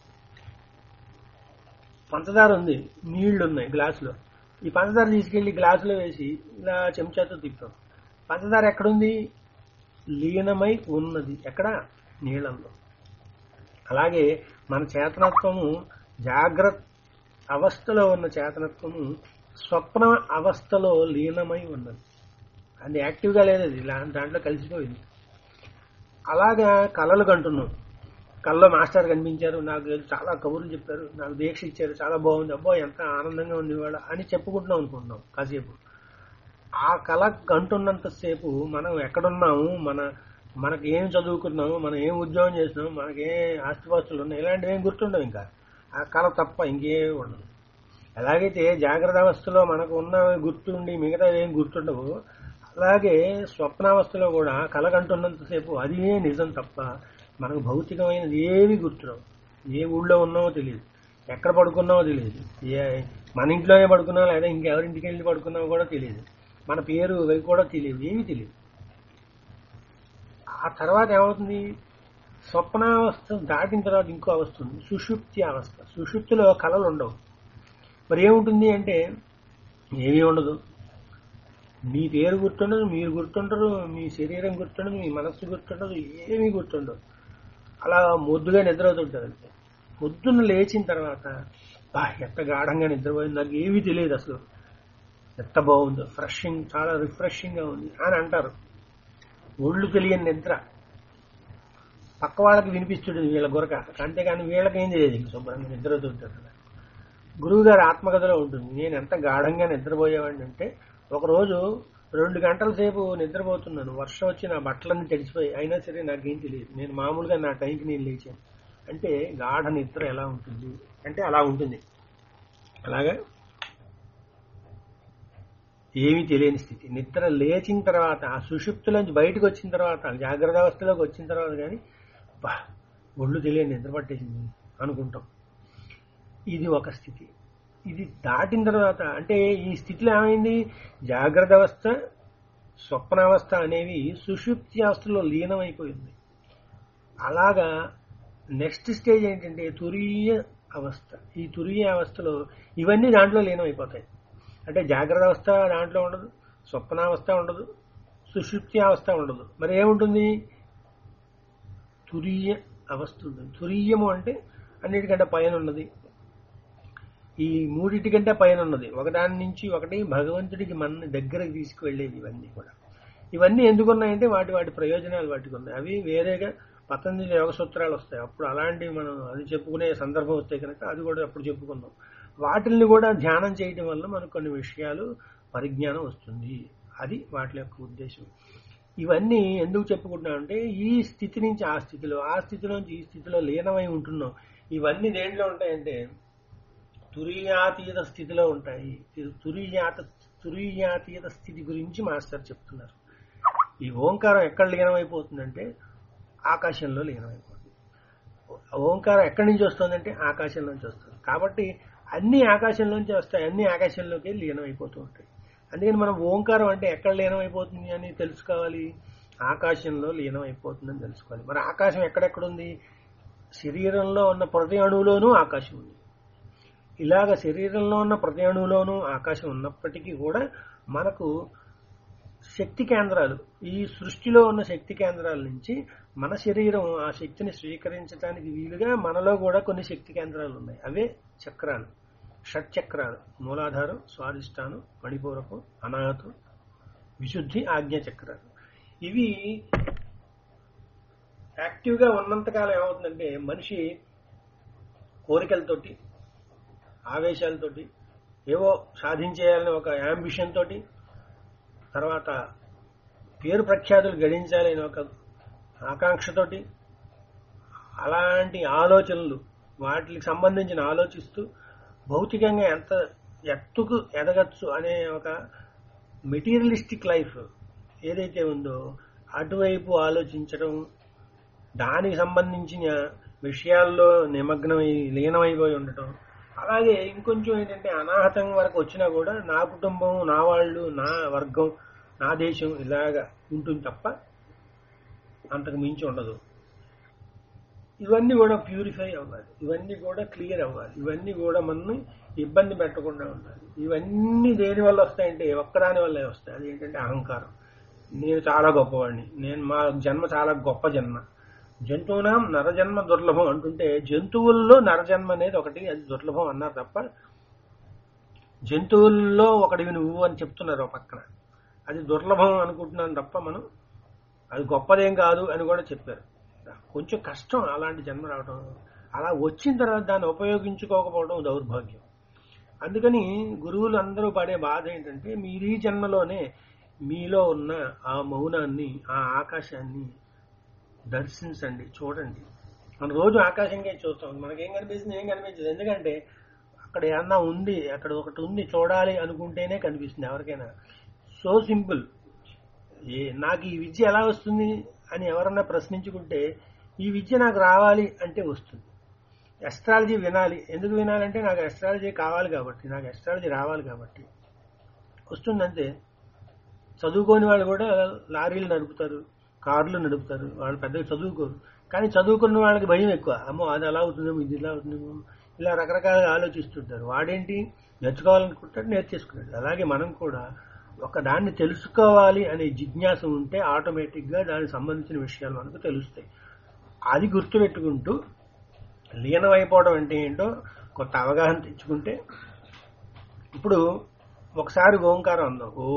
పంచదార ఉంది నీళ్లు ఉన్నాయి గ్లాసులో ఈ పంచదార తీసుకెళ్లి గ్లాసులో వేసి ఇలా చెంచాతో తిప్పాం పంచదార ఎక్కడుంది లీనమై ఉన్నది ఎక్కడ నీళ్ళల్లో అలాగే మన చేతనత్వము జాగ్రత్త అవస్థలో ఉన్న చేతనత్వము స్వప్న అవస్థలో లీనమై ఉన్నది అది యాక్టివ్గా లేదు అది లా- దాంట్లో కలిసిపోయింది అలాగా కళలు కంటున్నాం కళ్ళలో మాస్టర్ కనిపించారు నాకు చాలా కబుర్లు చెప్పారు నాకు దీక్ష ఇచ్చారు చాలా బాగుంది అబ్బో ఎంత ఆనందంగా ఉంది ఇవాళ అని చెప్పుకుంటున్నాం అనుకుంటున్నాం కాసేపు ఆ కళ కంటున్నంతసేపు మనం ఎక్కడున్నాము మన మనకి ఏం చదువుకున్నాము మనం ఏం ఉద్యోగం చేసినాము మనకి ఏ ఆస్తిపాస్తులు ఉన్నాయి ఇలాంటివి ఏం గుర్తుండవు ఇంకా ఆ కళ తప్ప ఇంకేం ఉండదు ఎలాగైతే జాగ్రత్త అవస్థలో మనకు ఉన్న గుర్తుండి మిగతా ఏం గుర్తుండవు అలాగే స్వప్నావస్థలో కూడా కళ కంటున్నంతసేపు అదే నిజం తప్ప మనకు భౌతికమైనది ఏవి గుర్తురావు ఏ ఊళ్ళో ఉన్నామో తెలియదు ఎక్కడ పడుకున్నామో తెలియదు ఏ మన ఇంట్లోనే పడుకున్నామో లేదా ఇంకెవరింటికి వెళ్ళి పడుకున్నామో కూడా తెలియదు మన పేరు అవి కూడా తెలియదు ఏమీ తెలియదు ఆ తర్వాత ఏమవుతుంది స్వప్నావస్థ దాటిన తర్వాత ఇంకో అవస్థ ఉంది సుషుప్తి అవస్థ సుషుప్తిలో కళలు ఉండవు మరి ఏముంటుంది అంటే ఏమీ ఉండదు మీ పేరు గుర్తుండదు మీరు గుర్తుండరు మీ శరీరం గుర్తుండదు మీ మనస్సు గుర్తుండదు ఏమీ గుర్తుండదు అలా మొద్దుగా నిద్రవుతుంటారు అంతే పొద్దున్న లేచిన తర్వాత బా ఎంత గాఢంగా నిద్రపోయింది నాకు ఏమీ తెలియదు అసలు ఎంత బాగుందో ఫ్రెషింగ్ చాలా రిఫ్రెషింగ్ గా ఉంది అని అంటారు ఒళ్ళు తెలియని నిద్ర పక్క వాళ్ళకి వినిపిస్తుంటుంది వీళ్ళ గురక అంతేగాని వీళ్ళకి ఏం తెలియదు ఇంక శుభ్రంగా నిద్రవుతుంటారు గురువు గారి ఆత్మకథలో ఉంటుంది నేను ఎంత గాఢంగా నిద్రపోయేవాడిని అంటే ఒకరోజు రెండు గంటల సేపు నిద్రపోతున్నాను వర్షం వచ్చి నా బట్టలన్నీ తడిసిపోయి అయినా సరే నాకేం తెలియదు నేను మామూలుగా నా టైంకి నేను లేచాను అంటే గాఢ నిద్ర ఎలా ఉంటుంది అంటే అలా ఉంటుంది అలాగా ఏమీ తెలియని స్థితి నిద్ర లేచిన తర్వాత ఆ సుషుప్తిలోంచి బయటకు వచ్చిన తర్వాత జాగ్రత్త అవస్థలోకి వచ్చిన తర్వాత కానీ బా ఒళ్ళు తెలియని నిద్ర పట్టేసింది అనుకుంటాం ఇది ఒక స్థితి ఇది దాటిన తర్వాత అంటే ఈ స్థితిలో ఏమైంది జాగ్రత్త అవస్థ స్వప్నావస్థ అనేవి సుషుప్తి అవస్థలో లీనమైపోయింది అలాగా నెక్స్ట్ స్టేజ్ ఏంటంటే తురీయ అవస్థ ఈ తురీయ అవస్థలో ఇవన్నీ దాంట్లో లీనమైపోతాయి అంటే జాగ్రత్త అవస్థ దాంట్లో ఉండదు స్వప్నావస్థ ఉండదు సుషుప్తి అవస్థ ఉండదు మరి ఏముంటుంది తురీయ అవస్థ ఉంటుంది తురీయము అంటే అన్నిటికంటే పైన ఉన్నది ఈ మూడిటికంటే పైన ఉన్నది ఒకదాని నుంచి ఒకటి భగవంతుడికి మన దగ్గరకు తీసుకువెళ్ళేది ఇవన్నీ కూడా ఇవన్నీ ఎందుకున్నాయంటే వాటి వాటి ప్రయోజనాలు వాటికి ఉన్నాయి అవి వేరేగా పతంజలి యోగ సూత్రాలు వస్తాయి అప్పుడు అలాంటివి మనం అది చెప్పుకునే సందర్భం వస్తే కనుక అది కూడా అప్పుడు చెప్పుకుందాం వాటిల్ని కూడా ధ్యానం చేయడం వల్ల మనకు కొన్ని విషయాలు పరిజ్ఞానం వస్తుంది అది వాటి యొక్క ఉద్దేశం ఇవన్నీ ఎందుకు చెప్పుకుంటున్నాం అంటే ఈ స్థితి నుంచి ఆ స్థితిలో ఆ స్థితిలోంచి ఈ స్థితిలో లీనమై ఉంటున్నాం ఇవన్నీ దేంట్లో ఉంటాయంటే తురీయాతీత స్థితిలో ఉంటాయి తురీయాత తురీయాతీత స్థితి గురించి మాస్టర్ చెప్తున్నారు ఈ ఓంకారం ఎక్కడ లీనమైపోతుందంటే ఆకాశంలో లీనమైపోతుంది ఓంకారం ఎక్కడి నుంచి వస్తుందంటే ఆకాశం నుంచి వస్తుంది కాబట్టి అన్ని ఆకాశంలోంచి వస్తాయి అన్ని ఆకాశంలోకి లీనమైపోతూ ఉంటాయి అందుకని మనం ఓంకారం అంటే ఎక్కడ లీనమైపోతుంది అని తెలుసుకోవాలి ఆకాశంలో లీనమైపోతుందని తెలుసుకోవాలి మరి ఆకాశం ఎక్కడెక్కడుంది శరీరంలో ఉన్న ప్రతి అణువులోనూ ఆకాశం ఉంది ఇలాగ శరీరంలో ఉన్న ప్రతి అణువులోనూ ఆకాశం ఉన్నప్పటికీ కూడా మనకు శక్తి కేంద్రాలు ఈ సృష్టిలో ఉన్న శక్తి కేంద్రాల నుంచి మన శరీరం ఆ శక్తిని స్వీకరించడానికి వీలుగా మనలో కూడా కొన్ని శక్తి కేంద్రాలు ఉన్నాయి అవే చక్రాలు షట్ చక్రాలు మూలాధారం స్వాధిష్టానం మణిపూరకం అనాహతం విశుద్ధి ఆజ్ఞ చక్రాలు ఇవి యాక్టివ్గా ఉన్నంతకాలం ఏమవుతుందంటే మనిషి కోరికలతోటి ఆవేశాలతోటి ఏవో సాధించేయాలని ఒక యాంబిషన్ తోటి తర్వాత పేరు ప్రఖ్యాతులు గడించాలని ఒక ఆకాంక్షతోటి అలాంటి ఆలోచనలు వాటికి సంబంధించిన ఆలోచిస్తూ భౌతికంగా ఎంత ఎత్తుకు ఎదగచ్చు అనే ఒక మెటీరియలిస్టిక్ లైఫ్ ఏదైతే ఉందో అటువైపు ఆలోచించడం దానికి సంబంధించిన విషయాల్లో నిమగ్నమై లీనమైపోయి ఉండటం అలాగే ఇంకొంచెం ఏంటంటే అనాహతం వరకు వచ్చినా కూడా నా కుటుంబం నా వాళ్ళు నా వర్గం నా దేశం ఇలాగా ఉంటుంది తప్ప అంతకు మించి ఉండదు ఇవన్నీ కూడా ప్యూరిఫై అవ్వాలి ఇవన్నీ కూడా క్లియర్ అవ్వాలి ఇవన్నీ కూడా మనని ఇబ్బంది పెట్టకుండా ఉండాలి ఇవన్నీ దేని వల్ల వస్తాయంటే ఒక్కదాని వల్లే వస్తాయి అది ఏంటంటే అహంకారం నేను చాలా గొప్పవాడిని నేను మా జన్మ చాలా గొప్ప జన్మ జంతువునాం నరజన్మ దుర్లభం అంటుంటే జంతువుల్లో నరజన్మ అనేది ఒకటి అది దుర్లభం అన్నారు తప్ప జంతువుల్లో ఒకటివి నువ్వు అని చెప్తున్నారు ఒక పక్కన అది దుర్లభం అనుకుంటున్నాను తప్ప మనం అది గొప్పదేం కాదు అని కూడా చెప్పారు కొంచెం కష్టం అలాంటి జన్మ రావడం అలా వచ్చిన తర్వాత దాన్ని ఉపయోగించుకోకపోవడం దౌర్భాగ్యం అందుకని గురువులు అందరూ పడే బాధ ఏంటంటే మీరు ఈ జన్మలోనే మీలో ఉన్న ఆ మౌనాన్ని ఆ ఆకాశాన్ని దర్శించండి చూడండి మనం రోజు ఆకాశంగా చూస్తాం మనకేం కనిపిస్తుంది ఏం కనిపించదు ఎందుకంటే అక్కడ ఏమన్నా ఉంది అక్కడ ఒకటి ఉంది చూడాలి అనుకుంటేనే కనిపిస్తుంది ఎవరికైనా సో సింపుల్ ఏ నాకు ఈ విద్య ఎలా వస్తుంది అని ఎవరన్నా ప్రశ్నించుకుంటే ఈ విద్య నాకు రావాలి అంటే వస్తుంది ఎస్ట్రాలజీ వినాలి ఎందుకు వినాలంటే నాకు ఎస్ట్రాలజీ కావాలి కాబట్టి నాకు ఎస్ట్రాలజీ రావాలి కాబట్టి వస్తుందంతే చదువుకోని వాళ్ళు కూడా లారీలు నడుపుతారు కార్లు నడుపుతారు వాళ్ళు పెద్దగా చదువుకోరు కానీ చదువుకున్న వాళ్ళకి భయం ఎక్కువ అమ్మో అది అలా అవుతుందేమో ఇది ఇలా అవుతుందేమో ఇలా రకరకాలుగా ఆలోచిస్తుంటారు వాడేంటి నేర్చుకోవాలనుకుంటాడు నేర్చేసుకున్నాడు అలాగే మనం కూడా ఒక దాన్ని తెలుసుకోవాలి అనే జిజ్ఞాస ఉంటే ఆటోమేటిక్గా దానికి సంబంధించిన విషయాలు మనకు తెలుస్తాయి అది గుర్తుపెట్టుకుంటూ లీనమైపోవడం అంటే ఏంటో కొత్త అవగాహన తెచ్చుకుంటే ఇప్పుడు ఒకసారి ఓంకారం అందాం ఓ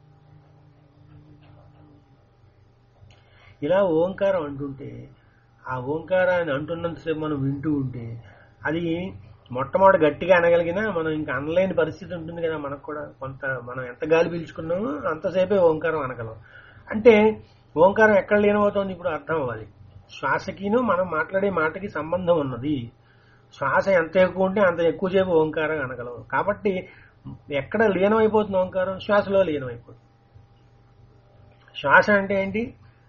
ఇలా ఓంకారం అంటుంటే ఆ ఓంకారాన్ని అంటున్నంతసేపు మనం వింటూ ఉంటే అది మొట్టమొదటి గట్టిగా అనగలిగినా మనం ఇంకా అనలేని పరిస్థితి ఉంటుంది కదా మనకు కూడా కొంత మనం ఎంత గాలి పీల్చుకున్నామో అంతసేపే ఓంకారం అనగలం అంటే ఓంకారం ఎక్కడ లీనమవుతోంది ఇప్పుడు అర్థం అవ్వాలి శ్వాసకిను మనం మాట్లాడే మాటకి సంబంధం ఉన్నది శ్వాస ఎంత ఎక్కువ ఉంటే అంత ఎక్కువసేపు ఓంకారం అనగలం కాబట్టి ఎక్కడ లీనమైపోతుంది ఓంకారం శ్వాసలో లీనమైపోతుంది శ్వాస అంటే ఏంటి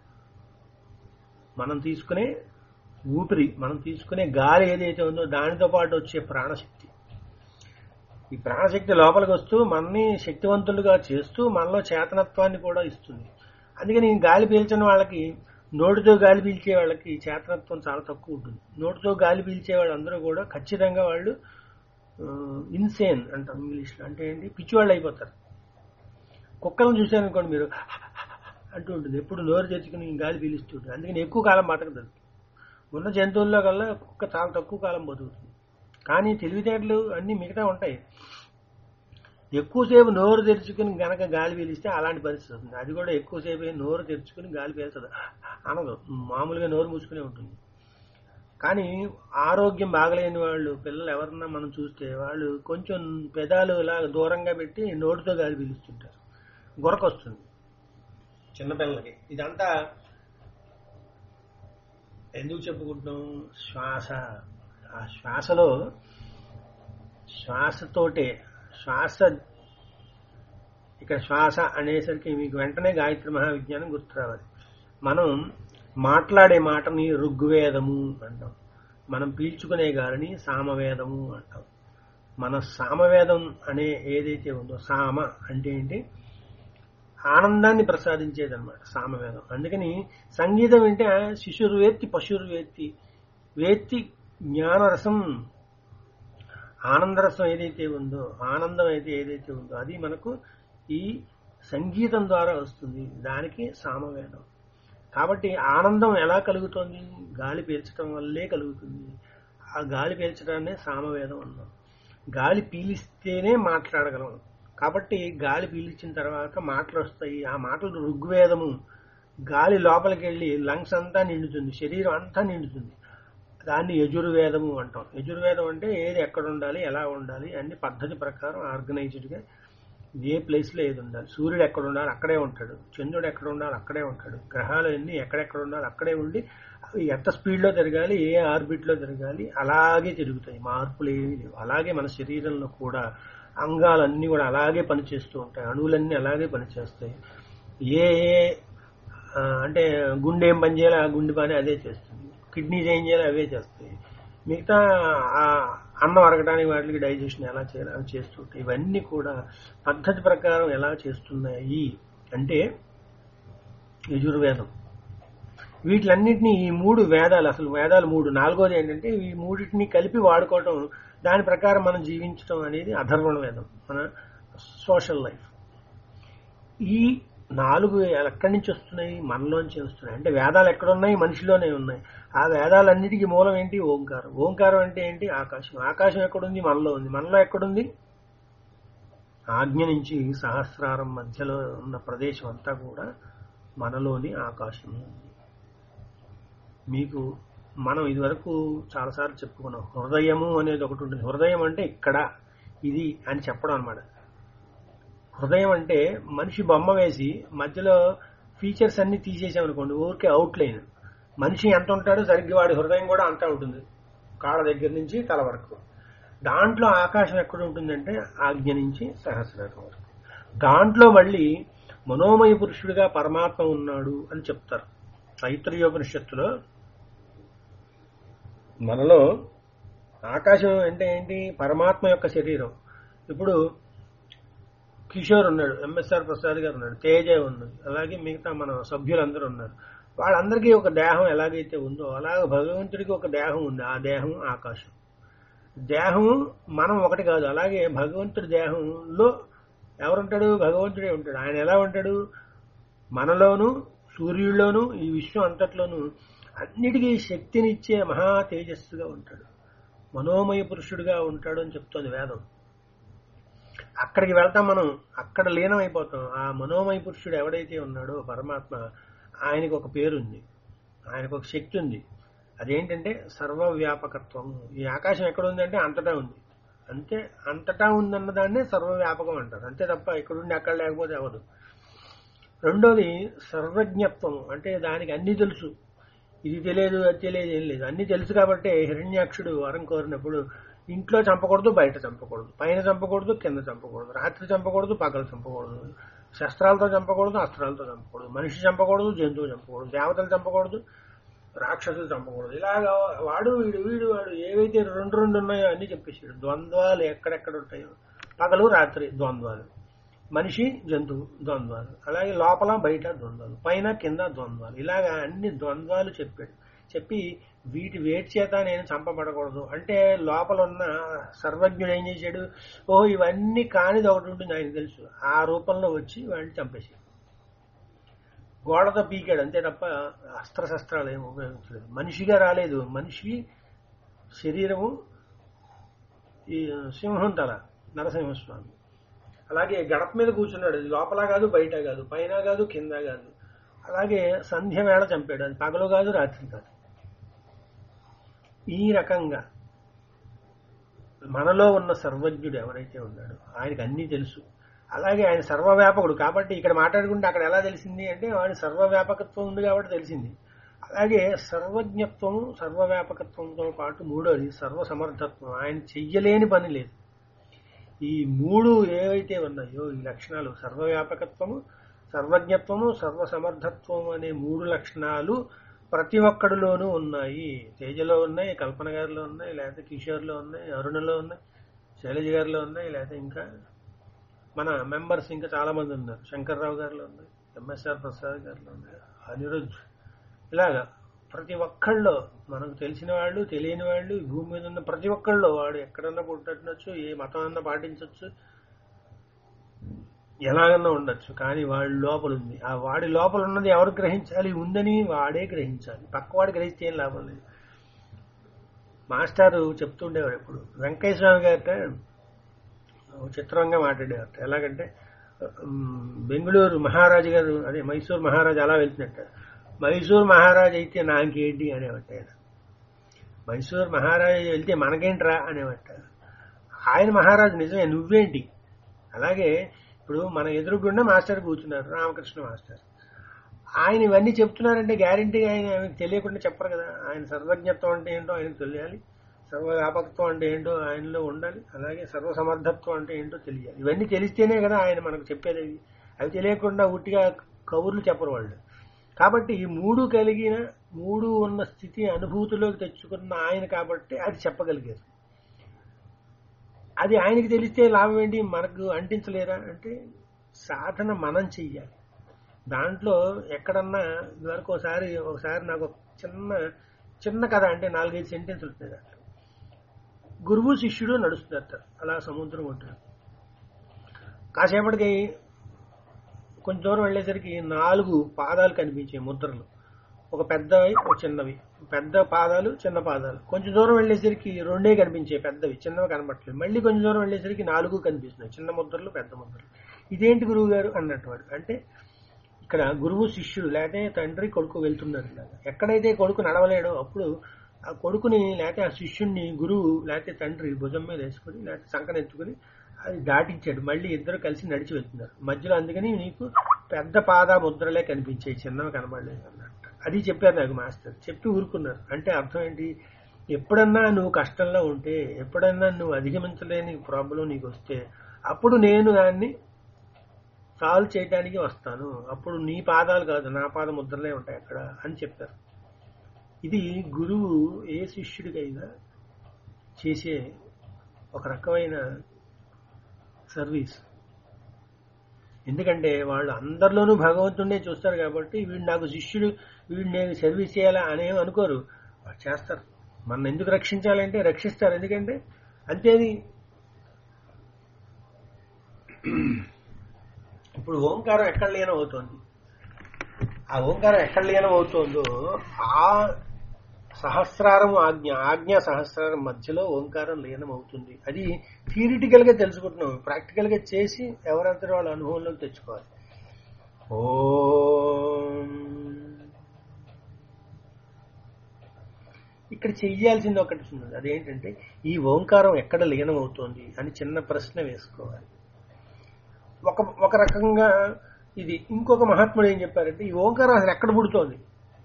మనం తీసుకునే ఊపిరి మనం తీసుకునే గాలి ఏదైతే ఉందో దానితో పాటు వచ్చే ప్రాణశక్తి ఈ ప్రాణశక్తి లోపలికి వస్తూ మనని శక్తివంతులుగా చేస్తూ మనలో చేతనత్వాన్ని కూడా ఇస్తుంది అందుకని ఈ గాలి పీల్చని వాళ్ళకి నోటితో గాలి పీల్చే వాళ్ళకి చేతనత్వం చాలా తక్కువ ఉంటుంది నోటితో గాలి పీల్చే వాళ్ళందరూ కూడా ఖచ్చితంగా వాళ్ళు ఇన్సేన్ అంటాం ఇంగ్లీష్లో అంటే ఏంటి పిచ్చివాళ్ళు అయిపోతారు కుక్కలను చూశారనుకోండి మీరు అంటూ ఉంటుంది ఎప్పుడు నోరు తెచ్చుకుని గాలి పీలుస్తూ ఉంటుంది అందుకని ఎక్కువ కాలం బతకదు ఉన్న జంతువుల్లో కల్లా కుక్క చాలా తక్కువ కాలం బతుకుతుంది కానీ తెలివితేటలు అన్నీ మిగతా ఉంటాయి ఎక్కువసేపు నోరు తెరుచుకుని గనక గాలి పీలిస్తే అలాంటి పరిస్థితి వస్తుంది అది కూడా ఎక్కువసేపు నోరు తెరుచుకుని గాలి పీల్చదు అనదు మామూలుగా నోరు మూసుకునే ఉంటుంది కానీ ఆరోగ్యం బాగలేని వాళ్ళు పిల్లలు ఎవరన్నా మనం చూస్తే వాళ్ళు కొంచెం పెదాలు ఇలా దూరంగా పెట్టి నోటితో గాలి పీలుస్తుంటారు గొరకొస్తుంది చిన్నపిల్లలకి ఇదంతా ఎందుకు చెప్పుకుంటున్నాం శ్వాస ఆ శ్వాసలో శ్వాసతోటే శ్వాస ఇక్కడ శ్వాస అనేసరికి మీకు వెంటనే గాయత్రి మహావిజ్ఞానం గుర్తు రావాలి మనం మాట్లాడే మాటని ఋగ్వేదము అంటాం మనం పీల్చుకునే గాలిని సామవేదము అంటాం మన సామవేదం అనే ఏదైతే ఉందో సామ అంటే ఏంటి ఆనందాన్ని ప్రసాదించేది అనమాట సామవేదం అందుకని సంగీతం వింటే శిశురు వేత్తి పశురు వేత్తి వేత్తి జ్ఞానరసం ఆనందరసం ఏదైతే ఉందో ఆనందం అయితే ఏదైతే ఉందో అది మనకు ఈ సంగీతం ద్వారా వస్తుంది దానికి సామవేదం కాబట్టి ఆనందం ఎలా కలుగుతోంది గాలి పీల్చడం వల్లే కలుగుతుంది ఆ గాలి పీల్చడాన్నే సామవేదం అన్నాం గాలి పీలిస్తేనే మాట్లాడగలం కాబట్టి గాలి పీల్చిన తర్వాత మాటలు వస్తాయి ఆ మాటలు ఋగ్వేదము గాలి లోపలికి వెళ్ళి లంగ్స్ అంతా నిండుతుంది శరీరం అంతా నిండుతుంది దాన్ని యజుర్వేదము అంటాం యజుర్వేదం అంటే ఏది ఎక్కడ ఉండాలి ఎలా ఉండాలి అన్ని పద్ధతి ప్రకారం ఆర్గనైజ్డ్గా ఏ ప్లేస్లో ఏది ఉండాలి సూర్యుడు ఎక్కడ ఉండాలి అక్కడే ఉంటాడు చంద్రుడు ఎక్కడ ఉండాలి అక్కడే ఉంటాడు గ్రహాలు అన్ని ఎక్కడెక్కడ ఉండాలి అక్కడే ఉండి అవి ఎంత స్పీడ్లో తిరగాలి ఏ ఆర్బిట్లో తిరగాలి అలాగే తిరుగుతాయి మార్పులు ఏమీ లేవు అలాగే మన శరీరంలో కూడా అంగాలన్నీ కూడా అలాగే పనిచేస్తూ ఉంటాయి అణువులన్నీ అలాగే పనిచేస్తాయి ఏ ఏ ఆ, అంటే గుండె ఏం పని చేయాలి ఆ గుండె పని అదే చేస్తుంది కిడ్నీస్ ఏం చేయాలి అవే చేస్తాయి మిగతా ఆ అన్నం అరగడానికి వాటికి డైజెషన్ ఎలా చేయాలి అవి చేస్తుంటాయి ఇవన్నీ కూడా పద్ధతి ప్రకారం ఎలా చేస్తున్నాయి అంటే యజుర్వేదం వీటిలన్నింటినీ ఈ మూడు వేదాలు అసలు వేదాలు మూడు నాలుగోది ఏంటంటే ఈ మూడింటిని కలిపి వాడుకోవటం దాని ప్రకారం మనం జీవించడం అనేది అధర్వణ వేదం మన సోషల్ లైఫ్ ఈ నాలుగు ఎక్కడి నుంచి వస్తున్నాయి మనలోంచి వస్తున్నాయి అంటే వేదాలు ఎక్కడున్నాయి మనిషిలోనే ఉన్నాయి ఆ వేదాలన్నిటికీ మూలం ఏంటి ఓంకారం ఓంకారం అంటే ఏంటి ఆకాశం ఆకాశం ఎక్కడుంది మనలో ఉంది మనలో ఎక్కడుంది ఆజ్ఞ నుంచి సహస్రారం మధ్యలో ఉన్న ప్రదేశం అంతా కూడా మనలోని ఆకాశం ఉంది మీకు మనం ఇదివరకు చాలాసార్లు చెప్పుకున్నాం హృదయము అనేది ఒకటి ఉంటుంది హృదయం అంటే ఇక్కడ ఇది అని చెప్పడం అనమాట హృదయం అంటే మనిషి బొమ్మ వేసి మధ్యలో ఫీచర్స్ అన్ని తీసేసామనుకోండి ఊరికే అవుట్లైన్ మనిషి ఎంత ఉంటాడో సరిగ్గా వాడి హృదయం కూడా అంతా ఉంటుంది కాళ్ళ దగ్గర నుంచి తల వరకు దాంట్లో ఆకాశం ఎక్కడ ఉంటుందంటే ఆజ్ఞ నుంచి సహస్రారం వరకు దాంట్లో మళ్ళీ మనోమయ పురుషుడిగా పరమాత్మ ఉన్నాడు అని చెప్తారు తైత్రయోపనిషత్తులో మనలో ఆకాశం అంటే ఏంటి పరమాత్మ యొక్క శరీరం ఇప్పుడు కిషోర్ ఉన్నాడు ఎంఎస్ఆర్ ప్రసాద్ గారు ఉన్నాడు తేజ ఉన్నది అలాగే మిగతా మన సభ్యులందరూ ఉన్నారు వాళ్ళందరికీ ఒక దేహం ఎలాగైతే ఉందో అలాగే భగవంతుడికి ఒక దేహం ఉంది ఆ దేహం ఆకాశం దేహం మనం ఒకటి కాదు అలాగే భగవంతుడి దేహంలో ఎవరుంటాడు భగవంతుడే ఉంటాడు ఆయన ఎలా ఉంటాడు మనలోను సూర్యుల్లోనూ ఈ విశ్వం అంతట్లోనూ అన్నిటికీ శక్తినిచ్చే మహా తేజస్సుగా ఉంటాడు మనోమయ పురుషుడిగా ఉంటాడు అని చెప్తోంది వేదం అక్కడికి వెళ్తాం మనం అక్కడ లీనమైపోతాం ఆ మనోమయ పురుషుడు ఎవడైతే ఉన్నాడో పరమాత్మ ఆయనకు ఒక పేరుంది ఆయనకు ఒక శక్తి ఉంది అదేంటంటే సర్వవ్యాపకత్వం ఈ ఆకాశం ఎక్కడ ఉందంటే అంతటా ఉంది అంతే అంతటా ఉందన్న దాన్నే సర్వవ్యాపకం అంటారు అంతే తప్ప ఇక్కడుండి అక్కడ లేకపోతే అవదు రెండోది సర్వజ్ఞత్వం అంటే దానికి అన్ని తెలుసు ఇది తెలియదు అది తెలియదు ఏం లేదు అన్ని తెలుసు కాబట్టి హిరణ్యాక్షుడు వరం కోరినప్పుడు ఇంట్లో చంపకూడదు బయట చంపకూడదు పైన చంపకూడదు కింద చంపకూడదు రాత్రి చంపకూడదు పగలు చంపకూడదు శస్త్రాలతో చంపకూడదు అస్త్రాలతో చంపకూడదు మనిషి చంపకూడదు జంతువు చంపకూడదు దేవతలు చంపకూడదు రాక్షసులు చంపకూడదు ఇలాగా వాడు వీడు వీడు వాడు ఏవైతే రెండు రెండు ఉన్నాయో అన్ని చెప్పేసాడు ద్వంద్వాలు ఎక్కడెక్కడ ఉంటాయో పగలు రాత్రి ద్వంద్వాలు మనిషి జంతువు ద్వంద్వాలు అలాగే లోపల బయట ద్వంద్వాలు పైన కింద ద్వంద్వాలు ఇలాగా అన్ని ద్వంద్వాలు చెప్పాడు చెప్పి వీటి వేటి చేత నేను చంపబడకూడదు అంటే లోపల ఉన్న సర్వజ్ఞుడు ఏం చేశాడు ఓహో ఇవన్నీ కానిది ఒకటి ఉంటుంది ఆయన తెలుసు ఆ రూపంలో వచ్చి వాడిని చంపేశాడు గోడతో పీకాడు అంతే తప్ప అస్త్రశస్త్రాలు ఏమి ఉపయోగించలేదు మనిషిగా రాలేదు మనిషి శరీరము ఈ సింహం తల నరసింహస్వామి అలాగే గడప మీద కూర్చున్నాడు అది లోపల కాదు బయట కాదు పైన కాదు కింద కాదు అలాగే సంధ్య వేళ చంపాడు అది పగలు కాదు రాత్రి కాదు ఈ రకంగా మనలో ఉన్న సర్వజ్ఞుడు ఎవరైతే ఉన్నాడో ఆయనకు అన్నీ తెలుసు అలాగే ఆయన సర్వవ్యాపకుడు కాబట్టి ఇక్కడ మాట్లాడుకుంటే అక్కడ ఎలా తెలిసింది అంటే వాడి సర్వవ్యాపకత్వం ఉంది కాబట్టి తెలిసింది అలాగే సర్వజ్ఞత్వము సర్వవ్యాపకత్వంతో పాటు మూడోది సర్వసమర్థత్వం ఆయన చెయ్యలేని పని లేదు ఈ మూడు ఏవైతే ఉన్నాయో ఈ లక్షణాలు సర్వవ్యాపకత్వము సర్వజ్ఞత్వము సర్వసమర్థత్వం అనే మూడు లక్షణాలు ప్రతి ఒక్కడిలోనూ ఉన్నాయి తేజలో ఉన్నాయి కల్పన గారిలో ఉన్నాయి లేకపోతే కిషోర్లో ఉన్నాయి అరుణలో ఉన్నాయి శైలజ గారిలో ఉన్నాయి లేకపోతే ఇంకా మన మెంబర్స్ ఇంకా చాలా మంది ఉన్నారు శంకర్రావు గారిలో ఉన్నాయి ఎంఎస్ఆర్ ప్రసాద్ గారిలో ఉన్నాయి అనిరుద్ధ్ ఇలాగా ప్రతి ఒక్కళ్ళలో మనకు తెలిసిన వాళ్ళు తెలియని వాళ్ళు ఈ భూమి మీద ఉన్న ప్రతి ఒక్కళ్ళలో వాడు ఎక్కడన్నా పుట్టచ్చు ఏ మతం అన్నా పాటించవచ్చు ఎలాగన్నా ఉండొచ్చు కానీ వాడి లోపల ఉంది ఆ వాడి లోపల ఉన్నది ఎవరు గ్రహించాలి ఉందని వాడే గ్రహించాలి పక్కవాడు గ్రహిస్తే ఏం లాభం లేదు మాస్టారు చెప్తుండేవాడు ఎప్పుడు వెంకయ్య స్వామి గారిట చిత్రంగా మాట్లాడేవారు ఎలాగంటే ఉమ్, బెంగళూరు మహారాజు గారు అదే మైసూర్ మహారాజు అలా వెళ్తున్నట్ట మైసూర్ మహారాజు అయితే నాకేంటి అనేవట్ట ఆయన మైసూర్ మహారాజు వెళ్తే మనకేంట్రా అనేవట్ట ఆయన మహారాజు నిజమే నువ్వేంటి అలాగే ఇప్పుడు మన ఎదురుగుండా మాస్టర్ కూర్చున్నారు రామకృష్ణ మాస్టర్ ఆయన ఇవన్నీ చెప్తున్నారంటే గ్యారంటీగా ఆయన ఆయనకు తెలియకుండా చెప్పరు కదా ఆయన సర్వజ్ఞత్వం అంటే ఏంటో ఆయనకు తెలియాలి సర్వవ్యాపకత్వం అంటే ఏంటో ఆయనలో ఉండాలి అలాగే సర్వసమర్థత్వం అంటే ఏంటో తెలియాలి ఇవన్నీ తెలిస్తేనే కదా ఆయన మనకు చెప్పేది అవి. అవి తెలియకుండా ఉట్టిగా కబుర్లు చెప్పరు వాళ్ళు కాబట్టి ఈ మూడు కలిగిన మూడు ఉన్న స్థితి అనుభూతిలోకి తెచ్చుకున్న ఆయన కాబట్టి అది చెప్పగలిగారు అది ఆయనకి తెలిస్తే లాభం ఏంటి మనకు అంటించలేరా అంటే సాధన మనం చెయ్యాలి దాంట్లో ఎక్కడన్నా ఇదివరకు ఒకసారి ఒకసారి నాకు ఒక చిన్న చిన్న కథ అంటే నాలుగైదు సెంటెన్స్లు ఉంటాయి దాంట్లో గురువు శిష్యుడు నడుస్తున్నారు అలా సముద్రం ఉంటుంది కాసేపటికి కొంచెం దూరం వెళ్ళేసరికి నాలుగు పాదాలు కనిపించాయి ముద్రలు ఒక పెద్దవి ఒక చిన్నవి పెద్ద పాదాలు చిన్న పాదాలు కొంచెం దూరం వెళ్ళేసరికి రెండే కనిపించాయి పెద్దవి చిన్నవి కనబట్టలేదు మళ్ళీ కొంచెం దూరం వెళ్ళేసరికి నాలుగు కనిపిస్తున్నాయి చిన్న ముద్రలు పెద్ద ముద్రలు ఇదేంటి గురువు గారు అన్నట్టు వాడు అంటే ఇక్కడ గురువు శిష్యుడు లేకపోతే తండ్రి కొడుకు వెళ్తున్నారు ఇలాగా ఎక్కడైతే కొడుకు నడవలేడో అప్పుడు ఆ కొడుకుని లేకపోతే ఆ శిష్యుణ్ణి గురువు లేకపోతే తండ్రి భుజం మీద వేసుకుని లేకపోతే సంకనెత్తుకుని అది దాటించాడు మళ్ళీ ఇద్దరు కలిసి నడిచి వెళ్తున్నారు మధ్యలో అందుకని నీకు పెద్ద పాద ముద్రలే కనిపించాయి చిన్నవి కనబడలేదు అన్నట్టు అది చెప్పారు నాకు మాస్టర్ చెప్పి ఊరుకున్నారు అంటే అర్థం ఏంటి ఎప్పుడన్నా నువ్వు కష్టంలో ఉంటే ఎప్పుడన్నా నువ్వు అధిగమించలేని ప్రాబ్లం నీకు వస్తే అప్పుడు నేను దాన్ని సాల్వ్ చేయడానికి వస్తాను అప్పుడు నీ పాదాలు కాదు నా పాద ముద్రలే ఉంటాయి అక్కడ అని చెప్పారు ఇది గురువు ఏ శిష్యుడికైనా చేసే ఒక రకమైన సర్వీస్ ఎందుకంటే వాళ్ళు అందరిలోనూ భగవంతుడినే చూస్తారు కాబట్టి వీడు నాకు శిష్యుడు వీడు నేను సర్వీస్ చేయాలా అనేవి అనుకోరు వాళ్ళు చేస్తారు మన ఎందుకు రక్షించాలంటే రక్షిస్తారు ఎందుకంటే అంతేది ఇప్పుడు ఓంకారం ఎక్కడ లీనం అవుతోంది ఆ ఓంకారం ఎక్కడ లీనం అవుతోందో ఆ సహస్రారం ఆజ్ఞ ఆజ్ఞ సహస్రారం మధ్యలో ఓంకారం లీనం అవుతుంది అది థియరిటికల్ గా తెలుసుకుంటున్నాం ప్రాక్టికల్ గా చేసి ఎవరంతా వాళ్ళ అనుభవంలోకి తెచ్చుకోవాలి ఓం ఇక్కడ చెయ్యాల్సింది ఒకటి ఉన్నది అదేంటంటే ఈ ఓంకారం ఎక్కడ లీనం అవుతోంది అని చిన్న ప్రశ్న వేసుకోవాలి ఒక ఒక రకంగా ఇది ఇంకొక మహాత్ముడు ఏం చెప్పారంటే ఈ ఓంకారం అసలు ఎక్కడ పుడుతోంది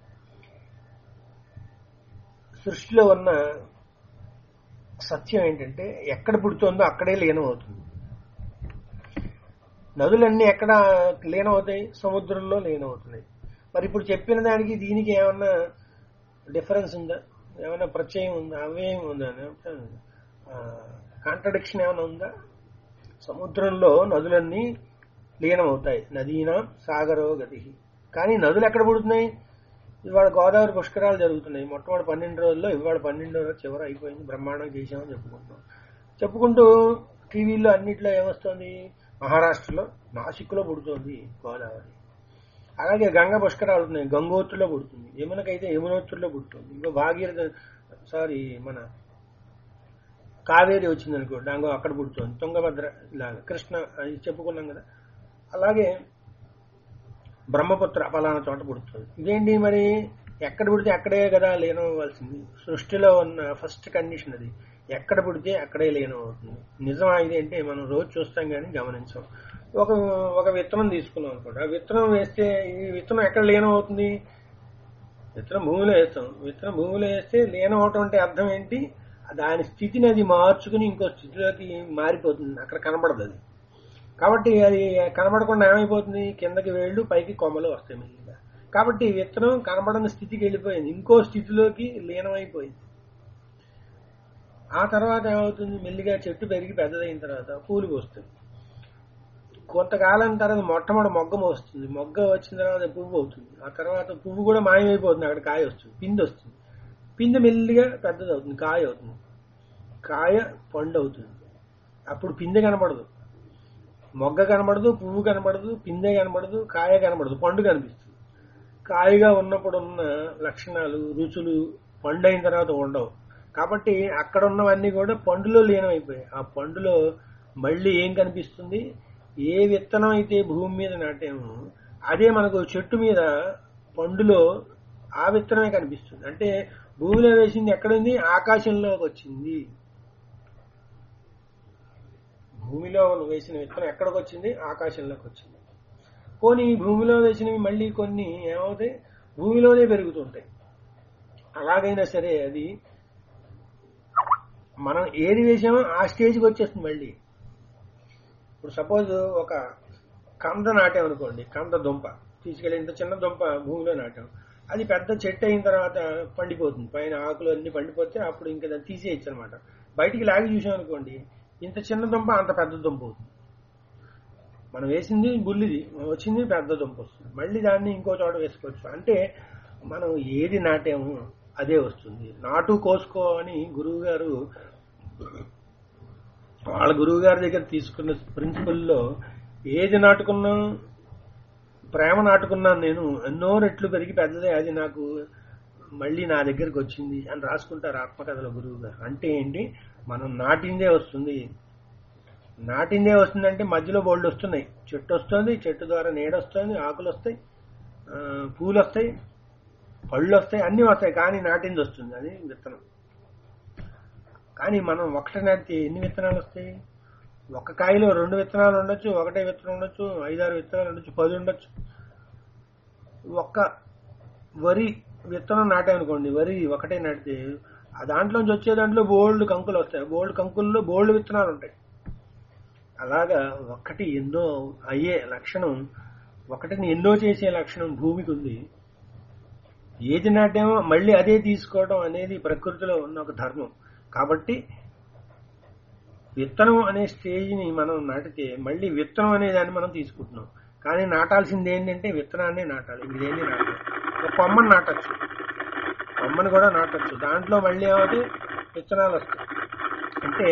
సృష్టిలో ఉన్న సత్యం ఏంటంటే ఎక్కడ పుడుతోందో అక్కడే లీనం అవుతుంది నదులన్నీ ఎక్కడ లీనం అవుతాయి సముద్రంలో లీనం అవుతున్నాయి మరి ఇప్పుడు చెప్పిన దానికి దీనికి ఏమన్నా డిఫరెన్స్ ఉందా ఏమైనా ప్రత్యయం ఉందా అవేం ఉందా కాంట్రడిక్షన్ ఏమైనా ఉందా సముద్రంలో నదులన్నీ లీనమవుతాయి నదీనా సాగరో గతి కానీ నదులు ఎక్కడ పుడుతున్నాయి ఇవాళ గోదావరి పుష్కరాలు జరుగుతున్నాయి మొట్టమొదటి పన్నెండు రోజుల్లో ఇవాళ పన్నెండో రోజు చివరి అయిపోయింది బ్రహ్మాండం చేశామని చెప్పుకుంటున్నాం చెప్పుకుంటూ టీవీలో అన్నిట్లో ఏమొస్తుంది మహారాష్ట్రలో నాసిక్లో పుడుతోంది గోదావరి అలాగే గంగ పుష్కరాలు ఉన్నాయి గంగోత్రిలో పుడుతుంది యమునకైతే యమునోత్రిలో పుడుతుంది ఇంకో భాగీరథ సారీ మన కావేరి వచ్చింది అనుకో డాంగో అక్కడ పుడుతుంది తుంగభద్ర ఇలాగ కృష్ణ అది చెప్పుకున్నాం కదా అలాగే బ్రహ్మపుత్ర ఫలానా చోట పుడుతుంది ఇదేంటి మరి ఎక్కడ పుడితే అక్కడే కదా లీనం అవ్వాల్సింది సృష్టిలో ఉన్న ఫస్ట్ కండిషన్ అది ఎక్కడ పుడితే అక్కడే లీనం అవుతుంది నిజం ఇది అంటే మనం రోజు చూస్తాం కానీ గమనించాం ఒక ఒక విత్తనం తీసుకున్నాం అనుకోండి ఆ విత్తనం వేస్తే ఈ విత్తనం ఎక్కడ లీనం అవుతుంది విత్తనం భూమిలో వేస్తాం విత్తనం భూమిలో వేస్తే లీనం అవటం అంటే అర్థం ఏంటి దాని స్థితిని అది మార్చుకుని ఇంకో స్థితిలోకి మారిపోతుంది అక్కడ కనబడదు అది కాబట్టి అది కనబడకుండా ఏమైపోతుంది కిందకి వేళ్ళు పైకి కొమ్మలు వస్తాయి మెల్లిగా కాబట్టి ఈ విత్తనం కనబడని స్థితికి వెళ్ళిపోయింది ఇంకో స్థితిలోకి లీనమైపోయింది ఆ తర్వాత ఏమవుతుంది మెల్లిగా చెట్టు పెరిగి పెద్దదైన తర్వాత పూలు వస్తుంది కొంతకాలం తర్వాత మొట్టమొదటి మొగ్గ వస్తుంది మొగ్గ వచ్చిన తర్వాత పువ్వు అవుతుంది ఆ తర్వాత పువ్వు కూడా మాయమైపోతుంది అక్కడ కాయ వస్తుంది పిండి వస్తుంది పిండి మెల్లిగా పెద్దది అవుతుంది కాయ అవుతుంది కాయ పండు అవుతుంది అప్పుడు పిందె కనపడదు మొగ్గ కనబడదు పువ్వు కనబడదు పిందె కనబడదు కాయ కనబడదు పండు కనిపిస్తుంది కాయగా ఉన్నప్పుడు ఉన్న లక్షణాలు రుచులు పండు అయిన తర్వాత ఉండవు కాబట్టి అక్కడ ఉన్నవన్నీ కూడా పండులో లీనమైపోయాయి ఆ పండులో మళ్ళీ ఏం కనిపిస్తుంది ఏ విత్తనం అయితే భూమి మీద నాటామో అదే మనకు చెట్టు మీద పండులో ఆ విత్తనమే కనిపిస్తుంది అంటే భూమిలో వేసింది ఎక్కడుంది ఆకాశంలోకి వచ్చింది భూమిలో వేసిన విత్తనం ఎక్కడికి వచ్చింది ఆకాశంలోకి వచ్చింది పోనీ ఈ భూమిలో వేసినవి మళ్ళీ కొన్ని ఏమవుతాయి భూమిలోనే పెరుగుతుంటాయి అలాగైనా సరే అది మనం ఏది వేసామో ఆ స్టేజ్కి వచ్చేస్తుంది మళ్ళీ ఇప్పుడు సపోజ్ ఒక కంద నాటామనుకోండి కంద దుంప తీసుకెళ్ళి ఇంత చిన్న దుంప భూమిలో నాటాం అది పెద్ద చెట్టు అయిన తర్వాత పండిపోతుంది పైన ఆకులు అన్ని పండిపోతే అప్పుడు ఇంకా దాన్ని తీసేయచ్చు అనమాట బయటికి లాగి చూసామనుకోండి ఇంత చిన్న దుంప అంత పెద్ద దుంప అవుతుంది మనం వేసింది బుల్లిది వచ్చింది పెద్ద దుంప వస్తుంది మళ్ళీ దాన్ని ఇంకో చోట వేసుకోవచ్చు అంటే మనం ఏది నాటాము అదే వస్తుంది నాటు కోసుకో అని గురువు గారు వాళ్ళ గురువు గారి దగ్గర తీసుకున్న ప్రిన్సిపల్లో ఏది నాటుకున్నా ప్రేమ నాటుకున్నాను నేను ఎన్నో రెట్లు పెరిగి పెద్దదే అది నాకు మళ్ళీ నా దగ్గరికి వచ్చింది అని రాసుకుంటారు ఆత్మకథలో గురువు గారు అంటే ఏంటి మనం నాటిందే వస్తుంది నాటిందే వస్తుందంటే మధ్యలో బోల్డ్ వస్తున్నాయి చెట్టు వస్తుంది చెట్టు ద్వారా నీడ వస్తుంది ఆకులు వస్తాయి ఆ, పూలు వస్తాయి పళ్ళు వస్తాయి అన్నీ వస్తాయి కానీ నాటింది వస్తుంది అది విత్తనం కానీ మనం ఒకటి నాటితే ఎన్ని విత్తనాలు వస్తాయి ఒక కాయలో రెండు విత్తనాలు ఉండొచ్చు ఒకటే విత్తనం ఉండొచ్చు ఐదారు విత్తనాలు ఉండొచ్చు పది ఉండొచ్చు ఒక్క వరి విత్తనం నాటామనుకోండి వరి ఒకటే నాటితే ఆ దాంట్లోంచి వచ్చే దాంట్లో బోల్డ్ కంకులు వస్తాయి బోల్డ్ కంకుల్లో బోల్డ్ విత్తనాలు ఉంటాయి అలాగా ఒకటి ఎన్నో అయ్యే లక్షణం ఒకటిని ఎన్నో చేసే లక్షణం భూమికి ఉంది ఏది నాటేమో మళ్ళీ అదే తీసుకోవడం అనేది ప్రకృతిలో ఉన్న ఒక ధర్మం కాబట్టి విత్తనం అనే స్టేజ్ని మనం నాటితే మళ్ళీ విత్తనం అనే దాన్ని మనం తీసుకుంటున్నాం కానీ నాటాల్సింది ఏంటంటే విత్తనాన్ని నాటాలి ఇదేంటి నాటాలి ఒక కొమ్మని నాటచ్చు కొమ్మని కూడా నాటచ్చు దాంట్లో మళ్ళీ ఏమవుతాయి విత్తనాలు వస్తాయి అంటే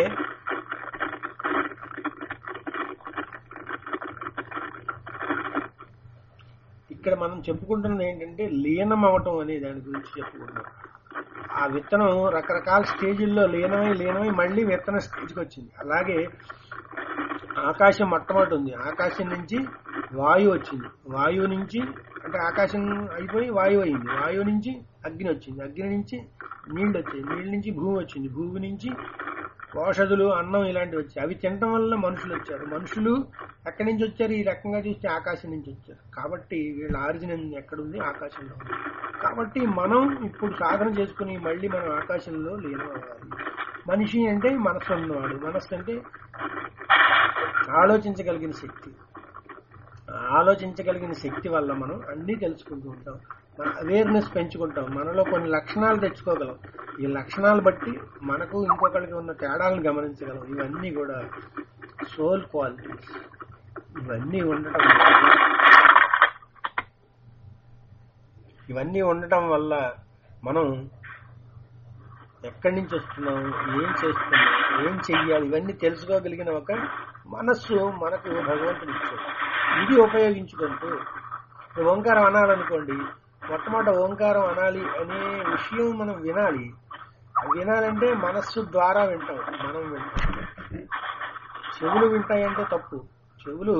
ఇక్కడ మనం చెప్పుకుంటున్నది ఏంటంటే లీనం అవటం అనే దాని గురించి చెప్పుకుంటున్నాం ఆ విత్తనం రకరకాల స్టేజీల్లో లీనమై లీనమై మళ్ళీ విత్తన స్టేజ్కి వచ్చింది అలాగే ఆకాశం మొట్టమొదటి ఉంది ఆకాశం నుంచి వాయువు వచ్చింది వాయువు నుంచి అంటే ఆకాశం అయిపోయి వాయువు అయింది వాయువు నుంచి అగ్ని వచ్చింది అగ్ని నుంచి నీళ్లు వచ్చాయి నీళ్ళ నుంచి భూమి వచ్చింది భూమి నుంచి ఔషధులు అన్నం ఇలాంటివి వచ్చాయి అవి తినటం వల్ల మనుషులు వచ్చారు మనుషులు ఎక్కడి నుంచి వచ్చారు ఈ రకంగా చూస్తే ఆకాశం నుంచి వచ్చారు కాబట్టి వీళ్ళ ఆరిజిన్ ఎక్కడుంది ఆకాశంలో ఉంది కాబట్టి మనం ఇప్పుడు సాధన చేసుకుని మళ్ళీ మనం ఆకాశంలో లీనం అవ్వాలి మనిషి అంటే మనస్సు ఉన్నవాడు మనస్సు అంటే ఆలోచించగలిగిన శక్తి ఆలోచించగలిగిన శక్తి వల్ల మనం అన్నీ తెలుసుకుంటూ ఉంటాం మన అవేర్నెస్ పెంచుకుంటాం మనలో కొన్ని లక్షణాలు తెచ్చుకోగలం ఈ లక్షణాలు బట్టి మనకు ఇంకొకరికి ఉన్న తేడాలను గమనించగలం ఇవన్నీ కూడా సోల్ క్వాలిటీస్ ఇవన్నీ ఉండటం వల్ల ఇవన్నీ ఉండటం వల్ల మనం ఎక్కడి నుంచి వస్తున్నాం ఏం చేస్తున్నాం ఏం చెయ్యాలి ఇవన్నీ తెలుసుకోగలిగిన ఒక మనస్సు మనకు భగవంతుడు ఇచ్చాడు ఇది ఉపయోగించుకుంటూ ఇప్పుడు ఓంకారం అనాలనుకోండి మొట్టమొదట ఓంకారం అనాలి అనే విషయం మనం వినాలి అది వినాలంటే మనస్సు ద్వారా వింటాం మనం వింటాం చెవులు వింటాయంటే తప్పు చెవులు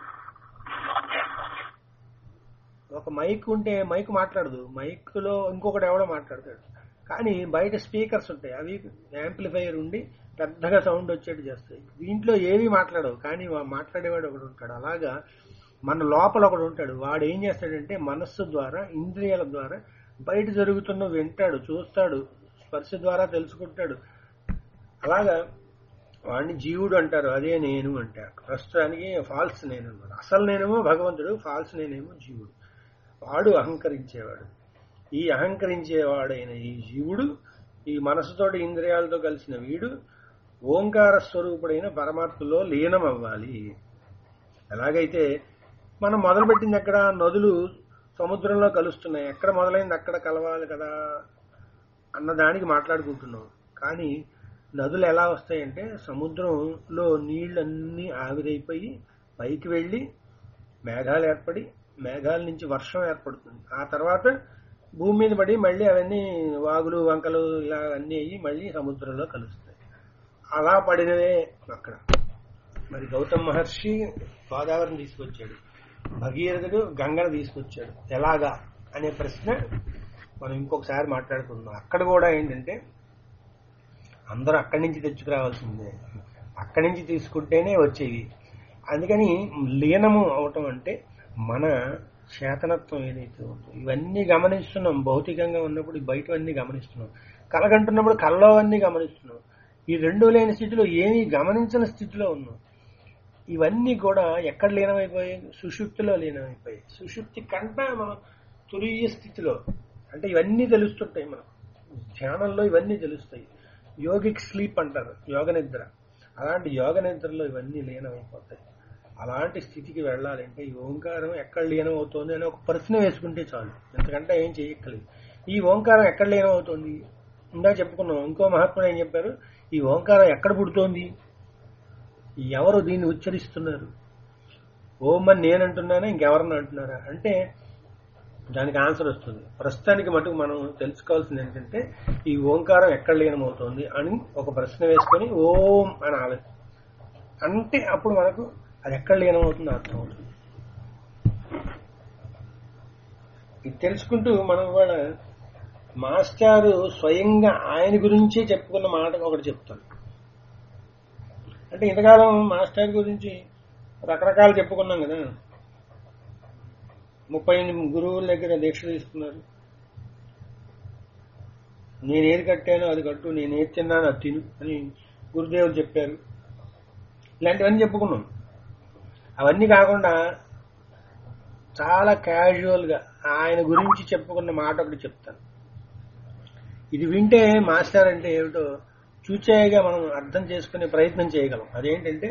ఒక మైక్ ఉంటే మైక్ మాట్లాడదు మైక్ లో ఇంకొకటి ఎవడో మాట్లాడతాడు కానీ బయట స్పీకర్స్ ఉంటాయి అవి యాంప్లిఫైయర్ ఉండి పెద్దగా సౌండ్ వచ్చేట్టు చేస్తాయి దీంట్లో ఏవి మాట్లాడవు కానీ వా- మాట్లాడేవాడు ఒకడు ఉంటాడు అలాగా మన లోపల ఒకడు ఉంటాడు వాడు ఏం చేస్తాడంటే మనస్సు ద్వారా ఇంద్రియాల ద్వారా బయట జరుగుతున్న వింటాడు చూస్తాడు స్పర్శ ద్వారా తెలుసుకుంటాడు అలాగా వాడిని జీవుడు అంటారు అదే నేను అంటారు ప్రస్తుతానికి ఫాల్స్ నేను అన్నమాట అసలు నేనేమో భగవంతుడు ఫాల్స్ నేనేమో జీవుడు వాడు అహంకరించేవాడు ఈ అహంకరించేవాడైన ఈ జీవుడు ఈ మనసుతోటి ఇంద్రియాలతో కలిసిన వీడు ఓంకార స్వరూపుడైన పరమాత్మలో లీనం అవ్వాలి ఎలాగైతే మనం మొదలుపెట్టింది ఎక్కడ నదులు సముద్రంలో కలుస్తున్నాయి ఎక్కడ మొదలైంది అక్కడ కలవాలి కదా అన్న దానికి మాట్లాడుకుంటున్నాం కానీ నదులు ఎలా వస్తాయంటే సముద్రంలో నీళ్ళన్నీ ఆవిరైపోయి పైకి వెళ్ళి మేఘాలు ఏర్పడి మేఘాల నుంచి వర్షం ఏర్పడుతుంది ఆ తర్వాత భూమి మీద పడి మళ్ళీ అవన్నీ వాగులు వంకలు ఇలా అన్నీ అయ్యి మళ్ళీ సముద్రంలో కలుస్తాయి అలా పడినవే అక్కడ మరి గౌతమ్ మహర్షి గోదావరిని తీసుకొచ్చాడు భగీరథుడు గంగను తీసుకొచ్చాడు ఎలాగా అనే ప్రశ్న మనం ఇంకొకసారి మాట్లాడుకుందాం అక్కడ కూడా ఏంటంటే అందరూ అక్కడి నుంచి తెచ్చుకురావాల్సిందే అక్కడి నుంచి తీసుకుంటేనే వచ్చేవి అందుకని లీనము అవటం అంటే మన చేతనత్వం ఏదైతే ఉందో ఇవన్నీ గమనిస్తున్నాం భౌతికంగా ఉన్నప్పుడు బయటవన్నీ గమనిస్తున్నాం కలగంటున్నప్పుడు కల్లో అన్నీ గమనిస్తున్నాం ఈ రెండు లేని స్థితిలో ఏమీ గమనించని స్థితిలో ఉన్నాం ఇవన్నీ కూడా ఎక్కడ లీనమైపోయాయి సుషుప్తిలో లీనమైపోయాయి సుషుప్తి కంటే మనం తురీయ స్థితిలో అంటే ఇవన్నీ తెలుస్తుంటాయి మనం ధ్యానంలో ఇవన్నీ తెలుస్తాయి యోగిక్ స్లీప్ అంటారు యోగ నిద్ర అలాంటి యోగ నిద్రలో ఇవన్నీ లీనమైపోతాయి అలాంటి స్థితికి వెళ్ళాలంటే ఈ ఓంకారం ఎక్కడ లీనం అవుతుంది అని ఒక ప్రశ్న వేసుకుంటే చాలు ఎందుకంటే ఏం చేయక్కలేదు ఈ ఓంకారం ఎక్కడ లీనం అవుతుంది ఇందాక చెప్పుకున్నాం ఇంకో మహాత్ముడు ఏం చెప్పారు ఈ ఓంకారం ఎక్కడ పుడుతోంది ఎవరు దీన్ని ఉచ్చరిస్తున్నారు ఓం అని నేను అంటున్నానా ఇంకెవరన్నా అంటున్నారా అంటే దానికి ఆన్సర్ వస్తుంది ప్రస్తుతానికి మటుకు మనం తెలుసుకోవాల్సింది ఏంటంటే ఈ ఓంకారం ఎక్కడ లీనమవుతోంది అని ఒక ప్రశ్న వేసుకొని ఓం అని ఆలోచన అంటే అప్పుడు మనకు అది ఎక్కడ లీనమవుతుందో అర్థం అవుతుంది ఇది తెలుసుకుంటూ మనం ఇవాళ మాస్టారు స్వయంగా ఆయన గురించే చెప్పుకున్న మాట ఒకటి చెప్తాను అంటే ఇంతకాలం మాస్టర్ గురించి రకరకాలు చెప్పుకున్నాం కదా ముప్పై ఎనిమిది గురువుల దగ్గర దీక్ష తీసుకున్నారు నేను ఏది కట్టానో అది కట్టు నేను ఏది తిన్నానో అది తిను అని గురుదేవులు చెప్పారు ఇలాంటివన్నీ చెప్పుకున్నాం అవన్నీ కాకుండా చాలా క్యాజువల్ గా ఆయన గురించి చెప్పుకున్న మాట ఒకటి చెప్తాను ఇది వింటే మాస్టర్ అంటే ఏమిటో చూచేయగా మనం అర్థం చేసుకునే ప్రయత్నం చేయగలం అదేంటంటే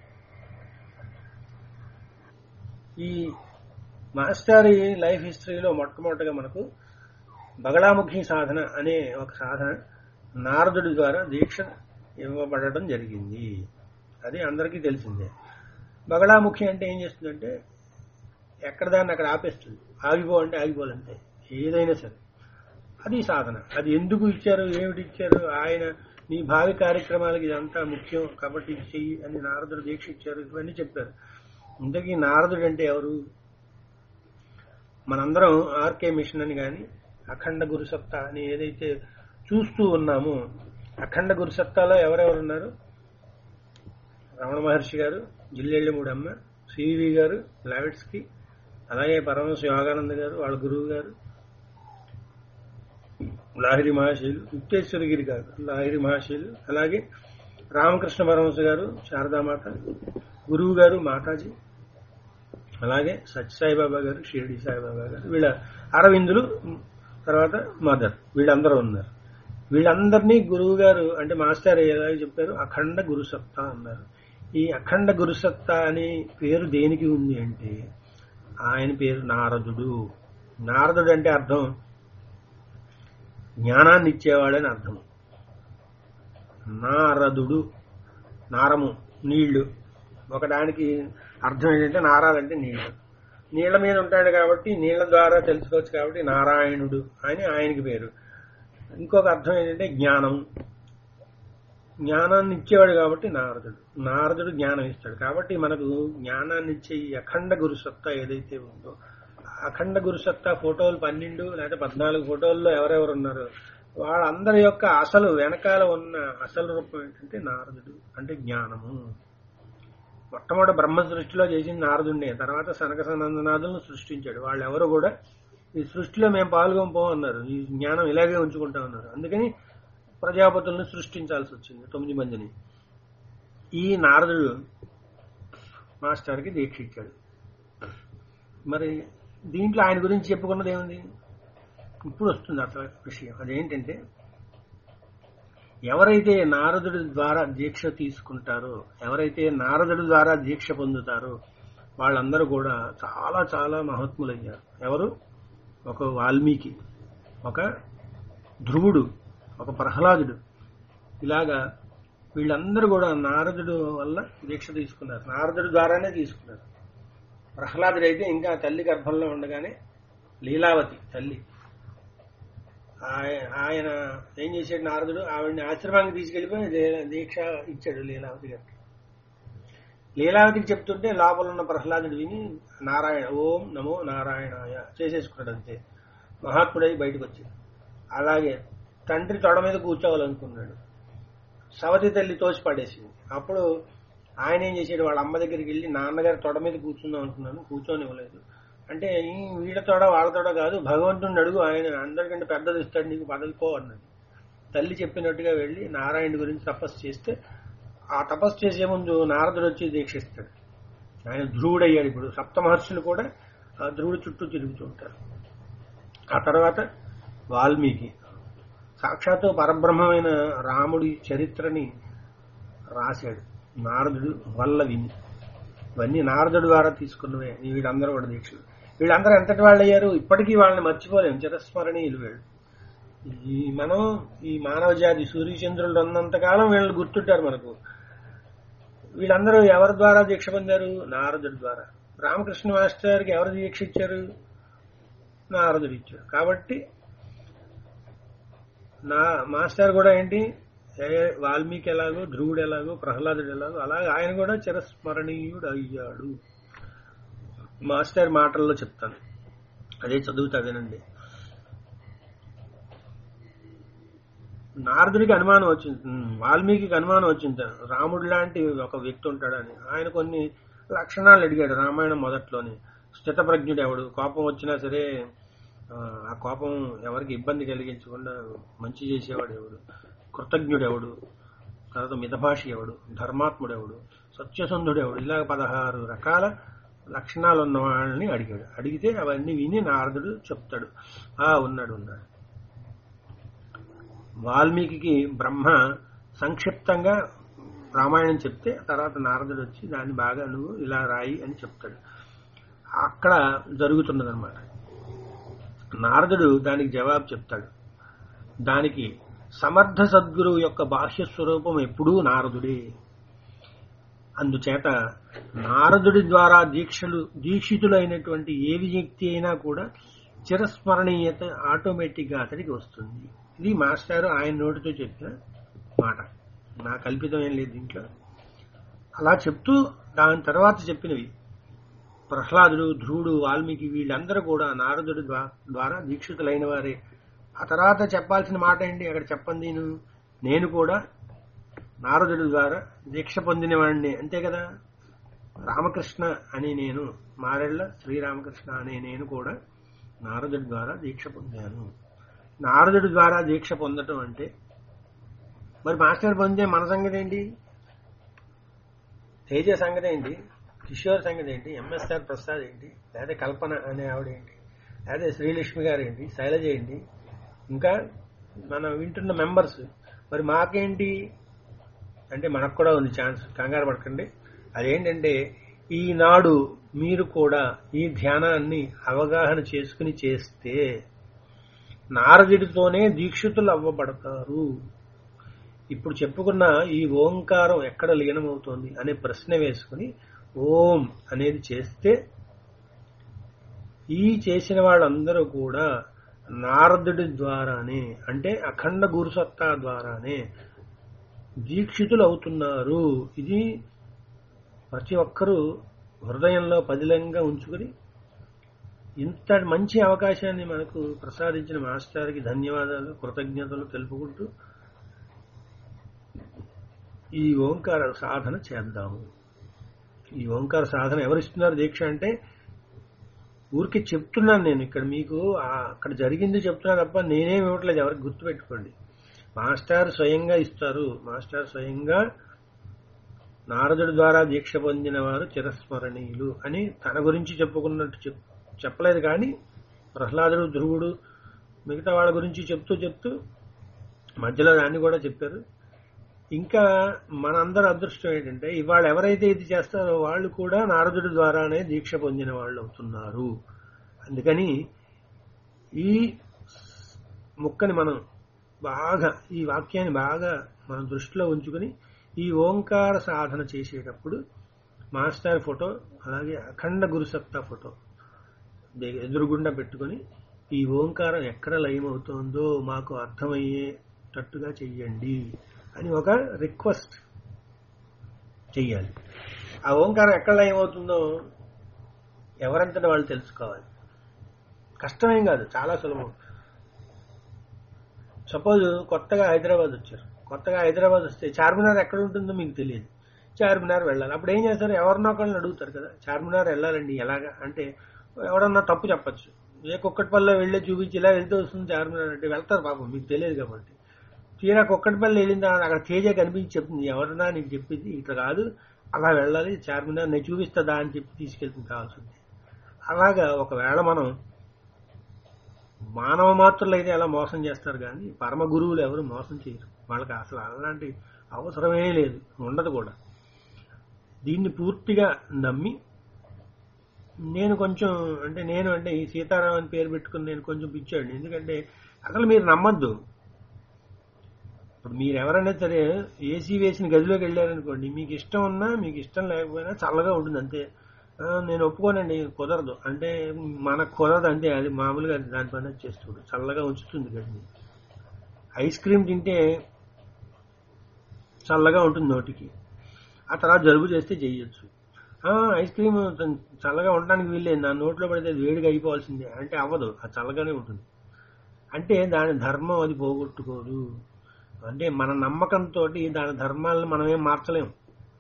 ఈ మాస్టర్ ఈ లైఫ్ హిస్టరీలో మొట్టమొదటిగా మనకు బగళాముఖి సాధన అనే ఒక సాధన నారదుడి ద్వారా దీక్ష ఇవ్వబడటం జరిగింది అది అందరికీ తెలిసిందే బగళాముఖి అంటే ఏం చేస్తుందంటే ఎక్కడ దాన్ని అక్కడ ఆపేస్తుంది ఆగిపో అంటే ఆగిపోవాలంటే ఏదైనా సరే అది సాధన అది ఎందుకు ఇచ్చారు ఏమిటి ఇచ్చారు ఆయన నీ భావి కార్యక్రమాలకి ఇదంతా ముఖ్యం కాబట్టి ఇది చెయ్యి అని నారదుడు దీక్ష ఇచ్చారు ఇవన్నీ చెప్పారు ఇంతకీ నారదుడు అంటే ఎవరు మనందరం ఆర్కే మిషన్ అని కానీ అఖండ గురుసత్తా అని ఏదైతే చూస్తూ ఉన్నామో అఖండ గురుసత్తాలో ఎవరెవరు ఉన్నారు రమణ మహర్షి గారు జిల్లెళ్ళమూడమ్మ సివి గారు లావిడ్స్కి అలాగే పరమశ యోగానంద గారు వాళ్ళ గురువు గారు లాహిరి మహాశైలు యుక్తేశ్వరగిరి గారు లాహిరి మహాశైలు అలాగే రామకృష్ణ పరమహంస గారు శారదామాత గురువు గారు మాతాజీ అలాగే సత్యసాయిబాబా గారు షిరిడి సాయిబాబా గారు వీళ్ళ అరవిందులు తర్వాత మదర్ వీళ్ళందరూ ఉన్నారు వీళ్ళందరినీ గురువు గారు అంటే మాస్టర్ ఎలా చెప్పారు అఖండ గురుసత్తా అన్నారు ఈ అఖండ గురుసత్తా అనే పేరు దేనికి ఉంది అంటే ఆయన పేరు నారదుడు నారదుడు అంటే అర్థం జ్ఞానాన్ని ఇచ్చేవాడని అర్థం నారదుడు నారము నీళ్లు ఒకదానికి అర్థం ఏంటంటే నారాలంటే నీళ్లు నీళ్ల మీద ఉంటాడు కాబట్టి నీళ్ల ద్వారా తెలుసుకోవచ్చు కాబట్టి నారాయణుడు అని ఆయనకి పేరు ఇంకొక అర్థం ఏంటంటే జ్ఞానం జ్ఞానాన్ని ఇచ్చేవాడు కాబట్టి నారదుడు నారదుడు జ్ఞానం ఇస్తాడు కాబట్టి మనకు జ్ఞానాన్ని ఇచ్చే ఈ అఖండ గురుసత్తా ఏదైతే ఉందో ఆ అఖండ గురుసత్తా ఫోటోలు పన్నెండు లేదా పద్నాలుగు ఫోటోల్లో ఎవరెవరు ఉన్నారు వాళ్ళందరి యొక్క అసలు వెనకాల ఉన్న అసలు రూపం ఏంటంటే నారదుడు అంటే జ్ఞానము మొట్టమొదటి బ్రహ్మ సృష్టిలో చేసింది నారదుండే తర్వాత సనక సనందనాథులను సృష్టించాడు వాళ్ళు ఎవరు కూడా ఈ సృష్టిలో మేము పాల్గొంపో అన్నారు ఈ జ్ఞానం ఇలాగే ఉంచుకుంటా ఉన్నారు అందుకని ప్రజాపతులను సృష్టించాల్సి వచ్చింది తొమ్మిది మందిని ఈ నారదుడు మాస్టర్కి దీక్ష ఇచ్చాడు మరి దీంట్లో ఆయన గురించి చెప్పుకున్నది ఏముంది ఇప్పుడు వస్తుంది అసలు విషయం అదేంటంటే ఎవరైతే నారదుడి ద్వారా దీక్ష తీసుకుంటారో ఎవరైతే నారదుడి ద్వారా దీక్ష పొందుతారో వాళ్ళందరూ కూడా చాలా చాలా మహాత్ములయ్యారు ఎవరు ఒక వాల్మీకి ఒక ధ్రువుడు ఒక ప్రహ్లాదుడు ఇలాగా వీళ్ళందరూ కూడా నారదుడు వల్ల దీక్ష తీసుకున్నారు నారదుడి ద్వారానే తీసుకున్నారు ప్రహ్లాదుడు అయితే ఇంకా తల్లి గర్భంలో ఉండగానే లీలావతి తల్లి ఆయ- ఆయన ఏం చేశాడు నారదుడు ఆవిడని ఆశ్రమానికి తీసుకెళ్లిపోయి లీ- దీక్ష ఇచ్చాడు లీలావతి గారికి లీలావతికి చెప్తుంటే లోపల ఉన్న ప్రహ్లాదుడు విని నారాయణ ఓం నమో నారాయణాయ చేసేసుకున్నాడు అంతే మహాత్ముడై బయటకు వచ్చాడు అలాగే తండ్రి తొడ మీద కూర్చోవాలనుకున్నాడు సవతి తల్లి తోసి పడేసింది అప్పుడు ఆయన ఏం చేశాడు వాళ్ళ అమ్మ దగ్గరికి వెళ్ళి నాన్నగారి తొడ మీద కూర్చుందాం అనుకున్నాను కూర్చొని ఇవ్వలేదు అంటే ఈ వీళ్ళ తోడ వాళ్ళ తోడ కాదు భగవంతుడిని అడుగు ఆయన అందరికంటే పెద్దది ఇస్తాడు నీకు పదవిపో అన్నది తల్లి చెప్పినట్టుగా వెళ్ళి నారాయణ గురించి తపస్సు చేస్తే ఆ తపస్సు చేసే ముందు నారదుడు వచ్చి దీక్షిస్తాడు ఆయన ధ్రువుడు అయ్యాడు ఇప్పుడు సప్త మహర్షులు కూడా ఆ ధ్రువుడు చుట్టూ తిరుగుతూ ఉంటారు ఆ తర్వాత వాల్మీకి సాక్షాత్తు పరబ్రహ్మమైన రాముడి చరిత్రని రాశాడు నారదుడు వల్ల విని ఇవన్నీ నారదుడి ద్వారా తీసుకున్నవే వీళ్ళందరూ కూడా దీక్షలు వీళ్ళందరూ ఎంతటి వాళ్ళు అయ్యారు ఇప్పటికీ వాళ్ళని మర్చిపోలేం చిరస్మరణీయులు వీళ్ళు ఈ మనం ఈ మానవ జాతి సూర్యచంద్రులు ఉన్నంతకాలం వీళ్ళు గుర్తుంటారు మనకు వీళ్ళందరూ ఎవరి ద్వారా దీక్ష పొందారు నారదుడి ద్వారా రామకృష్ణ మాస్టర్కి ఎవరు దీక్ష ఇచ్చారు నారదుడు ఇచ్చాడు కాబట్టి నా మాస్టర్ కూడా ఏంటి ఏ- వాల్మీకి ఎలాగో ధ్రువుడు ఎలాగో ప్రహ్లాదుడు ఎలాగో అలాగే ఆయన కూడా చిరస్మరణీయుడు అయ్యాడు మాస్టర్ మాటల్లో చెప్తాను అదే చదువుతా వినండి నారదుడికి అనుమానం వచ్చింది ఉమ్, వాల్మీకి అనుమానం వచ్చింది రాముడు లాంటి ఒక వ్యక్తి ఉంటాడని ఆయన కొన్ని లక్షణాలు అడిగాడు రామాయణం మొదట్లోని స్థితప్రజ్ఞుడు ఎవడు కోపం వచ్చినా సరే ఆ, ఆ కోపం ఎవరికి ఇబ్బంది కలిగించకుండా మంచి చేసేవాడు ఎవడు కృతజ్ఞుడు ఎవడు తర్వాత మితభాషి ఎవడు ధర్మాత్ముడు ఎవడు సత్యసంధుడు ఎవడు ఇలా పదహారు రకాల లక్షణాలు ఉన్న వాళ్ళని అడిగాడు అడిగితే అవన్నీ విని నారదుడు చెప్తాడు ఆ ఉన్నాడు ఉన్నాడు వాల్మీకి బ్రహ్మ సంక్షిప్తంగా రామాయణం చెప్తే తర్వాత నారదుడు వచ్చి దాన్ని బాగా నువ్వు ఇలా రాయి అని చెప్తాడు అక్కడ జరుగుతున్నదన్నమాట నారదుడు దానికి జవాబు చెప్తాడు దానికి సమర్థ సద్గురువు యొక్క బాహ్య స్వరూపం ఎప్పుడూ నారదుడే అందుచేత నారదుడి ద్వారా దీక్షలు దీక్షితులైనటువంటి ఏ వ్యక్తి అయినా కూడా చిరస్మరణీయత ఆటోమేటిక్ గా అతడికి వస్తుంది ఇది మాస్టారు ఆయన నోటితో చెప్పిన మాట నా కల్పితం ఏం లేదు దీంట్లో అలా చెప్తూ దాని తర్వాత చెప్పినవి ప్రహ్లాదుడు ధ్రువుడు వాల్మీకి వీళ్ళందరూ కూడా నారదుడి ద్వా- ద్వారా దీక్షితులైన వారే ఆ తర్వాత చెప్పాల్సిన మాట ఏంటి అక్కడ చెప్పండి నేను నేను కూడా నారదుడి ద్వారా దీక్ష పొందినవాడిని అంతే కదా రామకృష్ణ అని నేను మారెళ్ళ శ్రీరామకృష్ణ అనే నేను కూడా నారదుడి ద్వారా దీక్ష పొందాను నారదుడి ద్వారా దీక్ష పొందటం అంటే మరి మాస్టర్ పొందే మన సంగతి ఏంటి తేజ సంగతి ఏంటి కిషోర్ సంగతి ఏంటి ఎంఎస్ఆర్ ప్రసాద్ ఏంటి లేదా కల్పన అనే ఆవిడ ఏంటి లేదా శ్రీలక్ష్మి గారు ఏంటి శైలజ ఏంటి ఇంకా మనం వింటున్న మెంబర్స్ మరి మాకేంటి అంటే మనకు కూడా ఉంది ఛాన్స్ కంగారు పడకండి అదేంటంటే ఈనాడు మీరు కూడా ఈ ధ్యానాన్ని అవగాహన చేసుకుని చేస్తే నారదుడితోనే దీక్షితులు అవ్వబడతారు ఇప్పుడు చెప్పుకున్న ఈ ఓంకారం ఎక్కడ లీనమవుతోంది అనే ప్రశ్న వేసుకుని ఓం అనేది చేస్తే ఈ చేసిన వాళ్ళందరూ కూడా నారదుడి ద్వారానే అంటే అఖండ గురుసత్తా ద్వారానే దీక్షితులు అవుతున్నారు ఇది ప్రతి ఒక్కరూ హృదయంలో పదిలంగా ఉంచుకుని ఇంత మంచి అవకాశాన్ని మనకు ప్రసాదించిన మాస్టర్కి ధన్యవాదాలు కృతజ్ఞతలు తెలుపుకుంటూ ఈ ఓంకార సాధన చేద్దాము ఈ ఓంకార సాధన ఎవరిస్తున్నారు దీక్ష అంటే ఊరికి చెప్తున్నాను నేను ఇక్కడ మీకు ఆ- అక్కడ జరిగింది చెప్తున్నా తప్ప నేనేం ఇవ్వట్లేదు ఎవరికి గుర్తుపెట్టుకోండి మాస్టర్ స్వయంగా ఇస్తారు మాస్టర్ స్వయంగా నారదుడి ద్వారా దీక్ష పొందిన వారు చిరస్మరణీయులు అని తన గురించి చెప్పుకున్నట్టు చెప్- చెప్పలేదు కానీ ప్రహ్లాదుడు ధ్రువుడు మిగతా వాళ్ళ గురించి చెప్తూ చెప్తూ మధ్యలో దాన్ని కూడా చెప్పారు ఇంకా మనందరి అదృష్టం ఏంటంటే ఇవాళ ఎవరైతే ఇది చేస్తారో వాళ్ళు కూడా నారదుడి ద్వారానే దీక్ష పొందిన వాళ్ళు అవుతున్నారు అందుకని ఈ ముక్కని మనం బాగా ఈ వాక్యాన్ని బాగా మనం దృష్టిలో ఉంచుకుని ఈ ఓంకార సాధన చేసేటప్పుడు మాస్టర్ ఫోటో అలాగే అఖండ గురుసత్తా ఫోటో దే- ఎదురుగుండా పెట్టుకొని ఈ ఓంకారం ఎక్కడ లయమవుతోందో మాకు అర్థమయ్యేటట్టుగా చెయ్యండి అని ఒక రిక్వెస్ట్ చెయ్యాలి ఆ ఓంకారం ఎక్కడ లయమవుతుందో ఎవరంతటా వాళ్ళు తెలుసుకోవాలి కష్టమేం కాదు చాలా సులభం సపోజ్ కొత్తగా హైదరాబాద్ వచ్చారు కొత్తగా హైదరాబాద్ వస్తే చార్మినార్ ఎక్కడ ఉంటుందో మీకు తెలియదు చార్మినార్ వెళ్ళాలి అప్పుడు ఏం చేస్తారు ఎవరినో ఒకళ్ళని అడుగుతారు కదా చార్మినార్ వెళ్ళాలండి ఎలాగా అంటే ఎవరన్నా తప్పు చెప్పచ్చు ఏ కుక్కటిపల్లిలో వెళ్ళి చూపించి ఇలా వెళ్తే వస్తుంది చార్మినార్ అంటే వెళ్తారు పాపం మీకు తెలియదు కాబట్టి తీరా కుక్కటిపల్లి వెళ్ళిన తర్వాత అక్కడ తేజ కనిపించి చెప్తుంది ఎవరన్నా నీకు చెప్పింది ఇట్లా కాదు అలా వెళ్ళాలి చార్మినార్ నేను చూపిస్తుందా అని చెప్పి తీసుకెళ్తుంది కావాల్సింది అలాగా ఒకవేళ మనం మానవ మాత్రులు అయితే ఎలా మోసం చేస్తారు కానీ పరమ గురువులు ఎవరు మోసం చేయరు వాళ్ళకి అసలు అలాంటి అవసరమే లేదు ఉండదు కూడా దీన్ని పూర్తిగా నమ్మి నేను కొంచెం అంటే నేను అంటే ఈ సీతారాం అని పేరు పెట్టుకుని నేను కొంచెం పిచ్చాడు ఎందుకంటే అసలు మీరు నమ్మద్దు ఇప్పుడు మీరు ఎవరైనా సరే ఏసీ వేసిన గదిలోకి వెళ్ళారనుకోండి మీకు ఇష్టం ఉన్నా మీకు ఇష్టం లేకపోయినా చల్లగా ఉంటుంది అంతే ఆ, నేను ఒప్పుకోనండి కుదరదు అంటే మనకు కుదరదు అంతే అది మామూలుగా దాని పని అది చేస్తుంది చల్లగా ఉంచుతుంది గదిని ఐస్ క్రీమ్ తింటే చల్లగా ఉంటుంది నోటికి ఆ తర్వాత జలుబు చేస్తే చేయొచ్చు ఆ, ఐస్ క్రీమ్ తన్- చల్లగా ఉండడానికి వీల్లేదు నా నోట్లో పడితే అది వేడిగా అయిపోవాల్సిందే అంటే అవ్వదు అది చల్లగానే ఉంటుంది అంటే దాని ధర్మం అది పోగొట్టుకోదు అంటే మన నమ్మకంతో దాని ధర్మాలను మనమేం మార్చలేము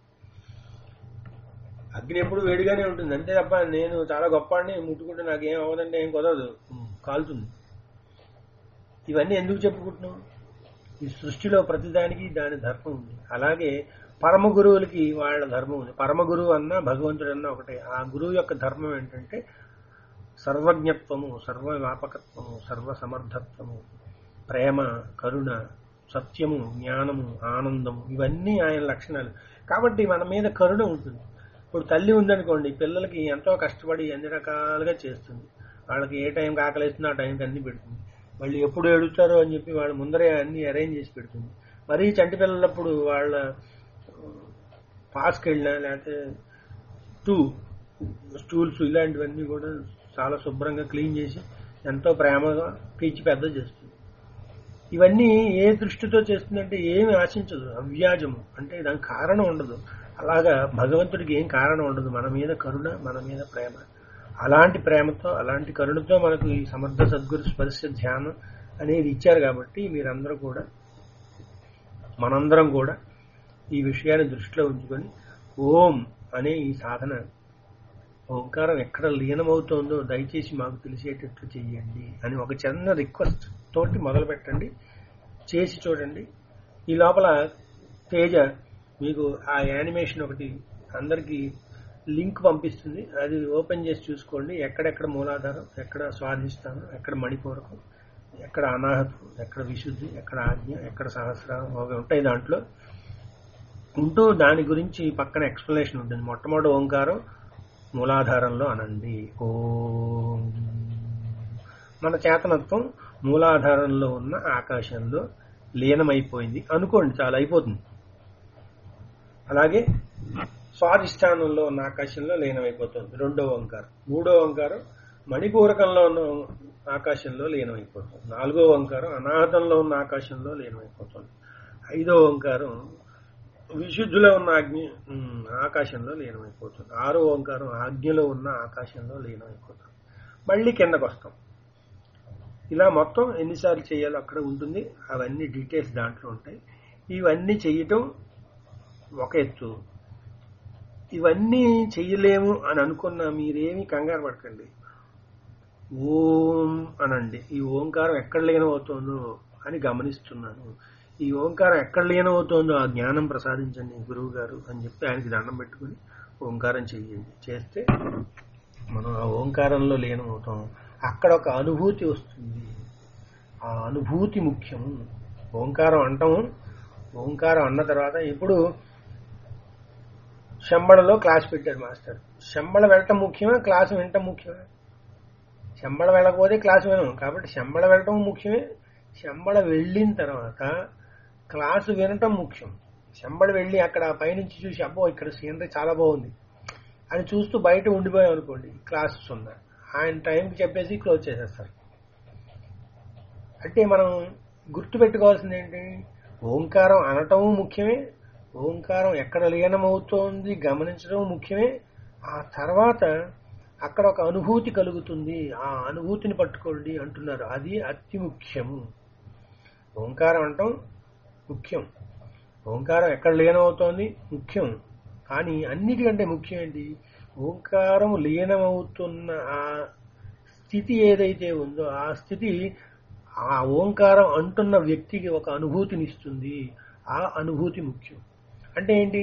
అగ్ని ఎప్పుడు వేడిగానే ఉంటుంది అంతే తప్ప నేను చాలా గొప్పవాడిని ముట్టుకుంటే నాకేం అవ్వదంటే ఏం కుదరదు కాలుతుంది ఇవన్నీ ఎందుకు చెప్పుకుంటున్నాం ఈ సృష్టిలో ప్రతిదానికి దాని ధర్మం ఉంది అలాగే పరమ గురువులకి వాళ్ళ ధర్మం ఉంది పరమ గురువు అన్నా భగవంతుడు అన్నా ఒకటే ఆ గురువు యొక్క ధర్మం ఏంటంటే సర్వజ్ఞత్వము సర్వవ్యాపకత్వము సర్వసమర్థత్వము ప్రేమ కరుణ సత్యము జ్ఞానము ఆనందము ఇవన్నీ ఆయన లక్షణాలు కాబట్టి మన మీద కరుణ ఉంటుంది ఇప్పుడు తల్లి ఉందనుకోండి పిల్లలకి ఎంతో కష్టపడి అన్ని రకాలుగా చేస్తుంది వాళ్ళకి ఏ టైం ఆకలిస్తుందో ఆ టైంకి అన్ని పెడుతుంది మళ్ళీ ఎప్పుడు ఏడుస్తారో అని చెప్పి వాళ్ళు ముందరే అన్ని అరేంజ్ చేసి పెడుతుంది మరీ చంటి పిల్లలప్పుడు వాళ్ళ పాస్కి వెళ్ళినా లేకపోతే టూ స్టూల్స్ ఇలాంటివన్నీ కూడా చాలా శుభ్రంగా క్లీన్ చేసి ఎంతో ప్రేమగా పీచి పెద్ద చేస్తుంది ఇవన్నీ ఏ దృష్టితో చేస్తుందంటే ఏమి ఆశించదు అవ్యాజము అంటే దానికి కారణం ఉండదు అలాగా భగవంతుడికి ఏం కారణం ఉండదు మన మీద కరుణ మన మీద ప్రేమ అలాంటి ప్రేమతో అలాంటి కరుణతో మనకు ఈ సమర్థ సద్గురు స్పర్శ ధ్యానం అనేది ఇచ్చారు కాబట్టి మీరందరూ కూడా మనందరం కూడా ఈ విషయాన్ని దృష్టిలో ఉంచుకొని ఓం అనే ఈ సాధన ఓంకారం ఎక్కడ లీనమవుతోందో దయచేసి మాకు తెలిసేటట్లు చెయ్యండి అని ఒక చిన్న రిక్వెస్ట్ తోటి మొదలు పెట్టండి చేసి చూడండి ఈ లోపల తేజ మీకు ఆ యానిమేషన్ ఒకటి అందరికి లింక్ పంపిస్తుంది అది ఓపెన్ చేసి చూసుకోండి ఎక్కడెక్కడ మూలాధారం ఎక్కడ స్వాధిష్టానం ఎక్కడ మణిపూరకం ఎక్కడ అనాహతం ఎక్కడ విశుద్ధి ఎక్కడ ఆజ్ఞ ఎక్కడ సహస్రారం అవి ఉంటాయి దాంట్లో ఉంటూ దాని గురించి పక్కన ఎక్స్ప్లెనేషన్ ఉంటుంది మొట్టమొదటి ఓంకారం మూలాధారంలో అనండి ఓం మన చేతనత్వం మూలాధారంలో ఉన్న ఆకాశంలో లీనమైపోయింది అనుకోండి చాలా అయిపోతుంది అలాగే స్వాధిష్టానంలో ఉన్న ఆకాశంలో లీనమైపోతుంది రెండో ఓంకారం మూడో ఓంకారం మణిపూరకంలో ఉన్న ఆకాశంలో లీనమైపోతుంది నాలుగో ఓంకారం అనాహతంలో ఉన్న ఆకాశంలో లీనమైపోతుంది ఐదో ఓంకారం విశుద్ధిలో ఉన్న అగ్ని ఉమ్, ఆకాశంలో లీనమైపోతుంది ఆరో ఓంకారం ఆజ్ఞలో ఉన్న ఆకాశంలో లీనమైపోతుంది మళ్ళీ కిందకు వస్తాం ఇలా మొత్తం ఎన్నిసార్లు చేయాలో అక్కడ ఉంటుంది అవన్నీ డీటెయిల్స్ దాంట్లో ఉంటాయి ఇవన్నీ చేయటం ఒక ఎత్తు ఇవన్నీ చెయ్యలేము అని అనుకున్న మీరేమీ కంగారు పడకండి ఓం అనండి ఈ ఓంకారం ఎక్కడ లీనమవుతోందో అని గమనిస్తున్నాను ఈ ఓంకారం ఎక్కడ లీనమవుతోందో ఆ జ్ఞానం ప్రసాదించండి గురువు గారు అని చెప్పి ఆయనకి దండం పెట్టుకుని ఓంకారం చెయ్యండి చేస్తే మనం ఆ ఓంకారంలో లీనమవుతాం అక్కడ ఒక అనుభూతి వస్తుంది ఆ అనుభూతి ముఖ్యం ఓంకారం అంటాము ఓంకారం అన్న తర్వాత ఇప్పుడు శంబళలో క్లాస్ పెట్టాడు మాస్టర్ శంబళ వెళ్ళటం ముఖ్యమా క్లాసు వినటం ముఖ్యమా శంబళ వెళ్ళకపోతే క్లాసు వినం కాబట్టి శంబళ వెళ్ళటం ముఖ్యమే శంబళ వెళ్ళిన తర్వాత క్లాసు వినటం ముఖ్యం శంబళ వెళ్ళి అక్కడ పైనుంచి చూసి అబ్బో ఇక్కడ సీనరీ చాలా బాగుంది అని చూస్తూ బయట ఉండిపోయాం అనుకోండి క్లాస్ సున్నా ఆయన టైంకి చెప్పేసి క్లోజ్ చేసేస్తారు అంటే మనం గుర్తు పెట్టుకోవాల్సింది ఏంటి ఓంకారం అనటం ముఖ్యమే ఓంకారం ఎక్కడ లీనమవుతోంది గమనించడం ముఖ్యమే ఆ తర్వాత అక్కడ ఒక అనుభూతి కలుగుతుంది ఆ అనుభూతిని పట్టుకోండి అంటున్నారు అది అతి ముఖ్యము ఓంకారం అంటాం ముఖ్యం ఓంకారం ఎక్కడ లీనమవుతోంది ముఖ్యం కానీ అన్నిటికంటే ముఖ్యం ఏంటి ఓంకారం లీనమవుతున్న ఆ స్థితి ఏదైతే ఉందో ఆ స్థితి ఆ ఓంకారం అంటున్న వ్యక్తికి ఒక అనుభూతినిస్తుంది ఆ అనుభూతి ముఖ్యం అంటే ఏంటి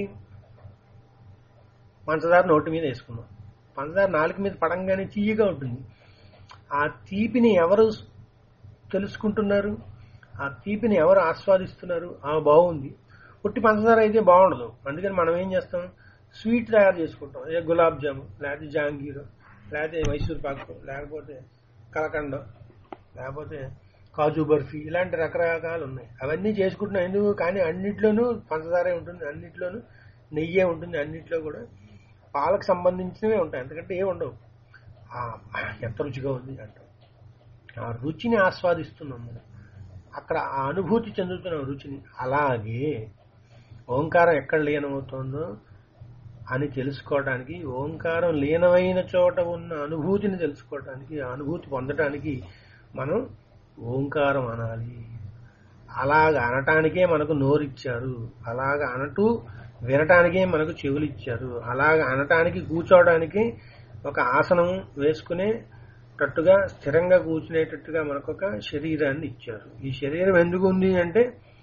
పంచదార నోటి మీద వేసుకున్నాం పంచదార నాలుగు మీద పడంగానే తీయగా ఉంటుంది ఆ తీపిని ఎవరు తెలుసుకుంటున్నారు ఆ తీపిని ఎవరు ఆస్వాదిస్తున్నారు ఆ బాగుంది పుట్టి పంచదార అయితే బాగుండదు అందుకని మనం ఏం చేస్తాం స్వీట్ తయారు చేసుకుంటాం ఏ గులాబ్ జాము లేకపోతే జాంగీరు లేకపోతే మైసూర్ పాకు లేకపోతే కలకండ లేకపోతే కాజు బర్ఫీ ఇలాంటి రకరకాలు ఉన్నాయి అవన్నీ చేసుకుంటున్నాం ఎందుకు కానీ అన్నిట్లోనూ పంచదారే ఉంటుంది అన్నిట్లోనూ నెయ్యే ఉంటుంది అన్నిట్లో కూడా పాలకు సంబంధించినవే ఉంటాయి ఎందుకంటే ఏ ఉండవు ఆ, ఎంత రుచిగా ఉంది అంటాం ఆ రుచిని ఆస్వాదిస్తున్నాం మనం అక్కడ ఆ అనుభూతి చెందుతున్నాం రుచిని అలాగే ఓంకారం ఎక్కడ లీనమవుతోందో అని తెలుసుకోవడానికి ఓంకారం లీనమైన చోట ఉన్న అనుభూతిని తెలుసుకోవడానికి ఆ అనుభూతి పొందటానికి మనం ఓంకారం అనాలి అలాగ అనటానికే మనకు నోరిచ్చారు అలాగ అనటూ వినటానికే మనకు చెవులు ఇచ్చారు అలాగ అనటానికి కూర్చోవడానికి ఒక ఆసనం వేసుకునేటట్టుగా స్థిరంగా కూర్చునేటట్టుగా మనకు ఒక శరీరాన్ని ఇచ్చారు ఈ శరీరం ఎందుకు ఉంది అంటే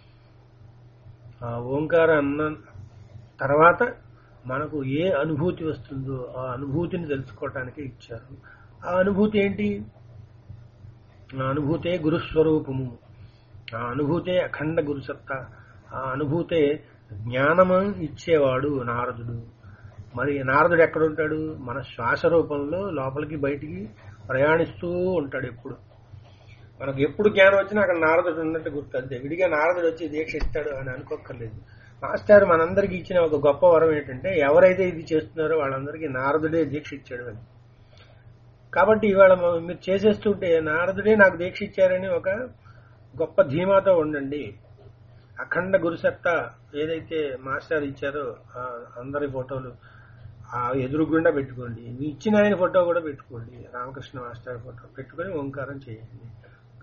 ఆ ఓంకారం అన్న తర్వాత మనకు ఏ అనుభూతి వస్తుందో ఆ అనుభూతిని తెలుసుకోవటానికి ఇచ్చారు ఆ అనుభూతి ఏంటి ఆ అనుభూతే గురుస్వరూపము ఆ అనుభూతే అఖండ గురుసత్త ఆ అనుభూతే జ్ఞానము ఇచ్చేవాడు నారదుడు మరి నారదుడు ఎక్కడ ఉంటాడు మన శ్వాస రూపంలో లోపలికి బయటికి ప్రయాణిస్తూ ఉంటాడు ఎప్పుడు మనకు ఎప్పుడు జ్ఞానం వచ్చినా అక్కడ నారదుడు ఉన్నట్టు గుర్తు అంతే విడిగా నారదుడు వచ్చి దీక్ష ఇస్తాడు అని అనుకోక్కర్లేదు మాస్టర్ మనందరికి ఇచ్చిన ఒక గొప్ప వరం ఏంటంటే ఎవరైతే ఇది చేస్తున్నారో వాళ్ళందరికీ నారదుడే దీక్ష ఇచ్చాడు అని కాబట్టి ఇవాళ మ- మీరు చేసేస్తుంటే నారదుడే నాకు దీక్ష ఇచ్చారని ఒక గొప్ప ధీమాతో ఉండండి అఖండ గురుసత్త ఏదైతే మాస్టర్ ఇచ్చారో ఆ అందరి ఫోటోలు ఆ ఎదురుగుండా పెట్టుకోండి మీ ఇచ్చిన ఆయన ఫోటో కూడా పెట్టుకోండి రామకృష్ణ మాస్టర్ ఫోటో పెట్టుకొని ఓంకారం చేయండి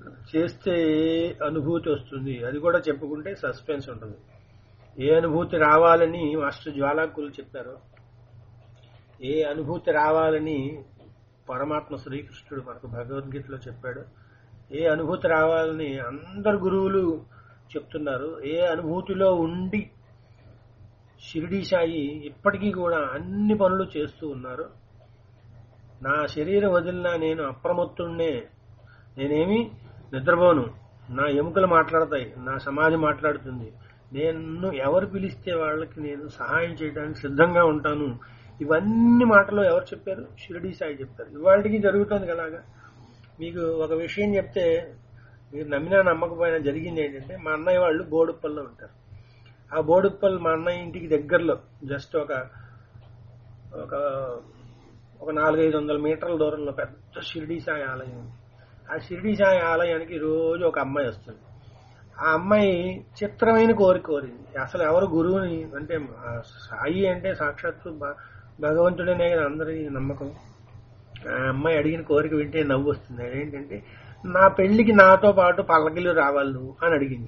చేస్తే ఏ అనుభూతి వస్తుంది అది కూడా చెప్పుకుంటే సస్పెన్స్ ఉంటుంది ఏ అనుభూతి రావాలని మాస్టర్ జ్వాలాకులు చెప్పారో ఏ అనుభూతి రావాలని పరమాత్మ శ్రీకృష్ణుడు మనకు భగవద్గీతలో చెప్పాడు ఏ అనుభూతి రావాలని అందరు గురువులు చెప్తున్నారు ఏ అనుభూతిలో ఉండి షిరిడి సాయి ఇప్పటికీ కూడా అన్ని పనులు చేస్తూ ఉన్నారు నా శరీరం వదిలినా నేను అప్రమత్తుణ్ణే నేనేమి నిద్రపోను నా ఎముకలు మాట్లాడతాయి నా సమాధి మాట్లాడుతుంది నేను ఎవరు పిలిస్తే వాళ్ళకి నేను సహాయం చేయడానికి సిద్ధంగా ఉంటాను ఇవన్నీ మాటలు ఎవరు చెప్పారు షిరిడి సాయి చెప్పారు ఇవాళకి జరుగుతుంది కలాగా మీకు ఒక విషయం చెప్తే మీరు నమ్మినా నమ్మకపోయినా జరిగింది ఏంటంటే మా అన్నయ్య వాళ్ళు బోడుప్పల్లో ఉంటారు ఆ బోడుప్పల్ మా అన్నయ్య ఇంటికి దగ్గరలో జస్ట్ ఒక ఒక ఒక నాలుగైదు వందల మీటర్ల దూరంలో పెద్ద షిరిడి సాయి ఆలయం ఉంది ఆ షిరిడి సాయి ఆలయానికి రోజు ఒక అమ్మాయి వస్తుంది ఆ అమ్మాయి చిత్రమైన కోరిక కోరింది అసలు ఎవరు గురువుని అంటే ఆ సాయి అంటే సాక్షాత్తు భ- భగవంతుడనే కదా అందరి నమ్మకం ఆ అమ్మాయి అడిగిన కోరిక వింటే నవ్వు వస్తుంది ఏంటంటే నా పెళ్లికి నాతో పాటు పల్లకిలు రావాలి నువ్వు అని అడిగింది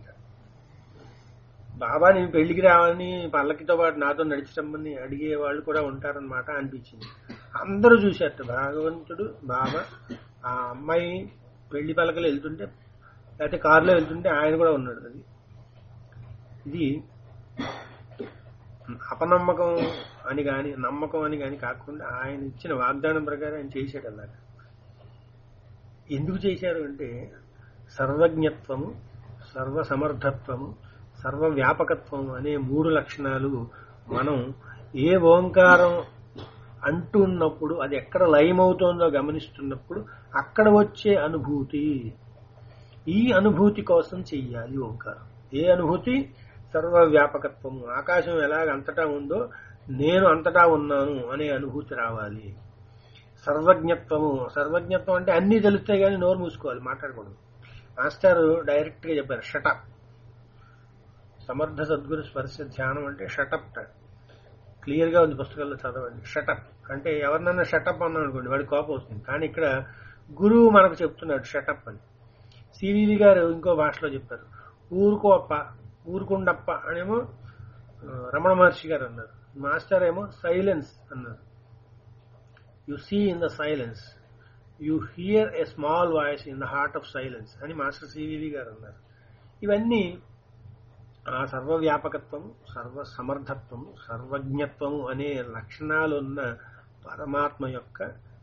బాబా నేను పెళ్లికి రావాలని పల్లకితో పాటు నాతో నడిచమ్మని అడిగే వాళ్ళు కూడా ఉంటారన్నమాట అనిపించింది అందరూ చూశారట భగవంతుడు బాబా ఆ అమ్మాయి పెళ్లి పలకలు వెళ్తుంటే లేకపోతే కారులో వెళ్తుంటే ఆయన కూడా ఉన్నాడు అది ఇది అపనమ్మకం అని గాని నమ్మకం అని గాని కాకుండా ఆయన ఇచ్చిన వాగ్దానం ప్రకారం ఆయన చేశాడు అలాగా ఎందుకు చేశారు అంటే సర్వజ్ఞత్వము సర్వసమర్థత్వము సర్వవ్యాపకత్వం అనే మూడు లక్షణాలు మనం ఏ ఓంకారం అంటున్నప్పుడు అది ఎక్కడ లయమవుతోందో గమనిస్తున్నప్పుడు అక్కడ వచ్చే అనుభూతి ఈ అనుభూతి కోసం చెయ్యాలి ఓంకారం ఏ అనుభూతి సర్వవ్యాపకత్వము ఆకాశం ఎలాగ అంతటా ఉందో నేను అంతటా ఉన్నాను అనే అనుభూతి రావాలి సర్వజ్ఞత్వము సర్వజ్ఞత్వం అంటే అన్ని తెలుస్తాయి కానీ నోరు మూసుకోవాలి మాట్లాడకూడదు మాస్టర్ డైరెక్ట్ గా చెప్పారు షటప్ సమర్థ సద్గురు స్పర్శ ధ్యానం అంటే షటప్ క్లియర్ గా ఉంది పుస్తకాల్లో చదవండి షటప్ అంటే ఎవరినైనా షటప్ అన్నాం అనుకోండి వాడి కోపం వస్తుంది కానీ ఇక్కడ గురువు మనకు చెప్తున్నాడు షటప్ అని సివివి గారు ఇంకో భాషలో చెప్పారు ఊరుకోప్ప ఊరుకుండప్ప అనేమో ఆ, రమణ మహర్షి గారు అన్నారు మాస్టర్ ఏమో సైలెన్స్ అన్నారు you see in the silence you hear a small voice in the heart of silence అని మాస్టర్ సివివి గారు అన్నారు ఇవన్నీ ఆ సర్వవ్యాపకత్వము సర్వ సమర్థత్వము సర్వజ్ఞత్వము అనే లక్షణాలున్న పరమాత్మ యొక్క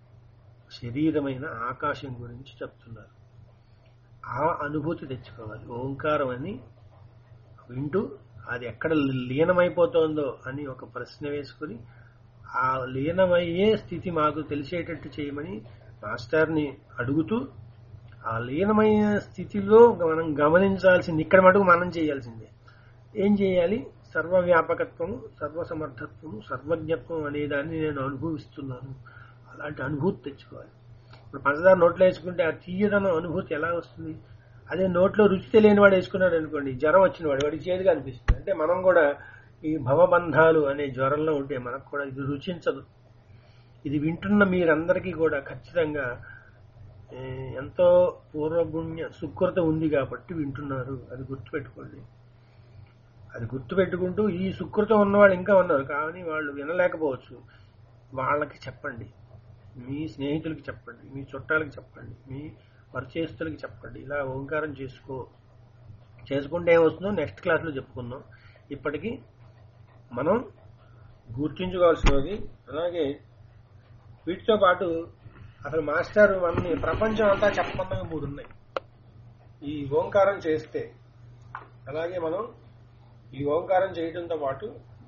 శరీరమైన ఆకాశం గురించి చెప్తున్నారు ఆ అనుభూతి తెచ్చుకోవాలి ఓంకారం అని వింటూ అది ఎక్కడ లీనమైపోతోందో అని ఒక ప్రశ్న వేసుకుని ఆ లీనమయ్యే స్థితి మాకు తెలిసేటట్టు చేయమని మాస్టర్ని అడుగుతూ ఆ లీనమైన స్థితిలో మనం గమనించాల్సింది ఇక్కడ మటుకు మనం చేయాల్సిందే ఏం చేయాలి సర్వవ్యాపకత్వము సర్వసమర్థత్వము సర్వజ్ఞత్వం అనే దాన్ని నేను అనుభవిస్తున్నాను అలాంటి అనుభూతి తెచ్చుకోవాలి ఇప్పుడు పంచదార నోట్లో వేసుకుంటే ఆ తీయదనం అనుభూతి ఎలా వస్తుంది అదే నోట్లో రుచి తెలియని వాడు వేసుకున్నాడు అనుకోండి జ్వరం వచ్చిన వాడు వాడికి చేదుగా అనిపిస్తుంది అంటే మనం కూడా ఈ భవబంధాలు అనే జ్వరంలో ఉంటే మనకు కూడా ఇది రుచించదు ఇది వింటున్న మీరందరికీ కూడా ఖచ్చితంగా ఏ, ఎంతో పూర్వపుణ్య సుకృత ఉంది కాబట్టి వింటున్నారు అది గుర్తుపెట్టుకోండి అది గుర్తుపెట్టుకుంటూ ఈ సుకృతం ఉన్నవాళ్ళు ఇంకా ఉన్నారు కానీ వాళ్ళు వినలేకపోవచ్చు వాళ్ళకి చెప్పండి మీ స్నేహితులకి చెప్పండి మీ చుట్టాలకి చెప్పండి మీ పరిచయస్తులకి చెప్పండి ఇలా ఓంకారం చేసుకో చేసుకుంటే ఏమొస్తుందో నెక్స్ట్ క్లాస్లో చెప్పుకుందాం ఇప్పటికీ మనం గుర్తించుకోవాల్సినది అలాగే వీటితో పాటు అసలు మాస్టర్ మనని ప్రపంచం అంతా చెప్పమన్నవి మూడు ఉన్నాయి ఈ ఓంకారం చేస్తే అలాగే మనం ఈ ఓంకారం చేయడంతో పాటు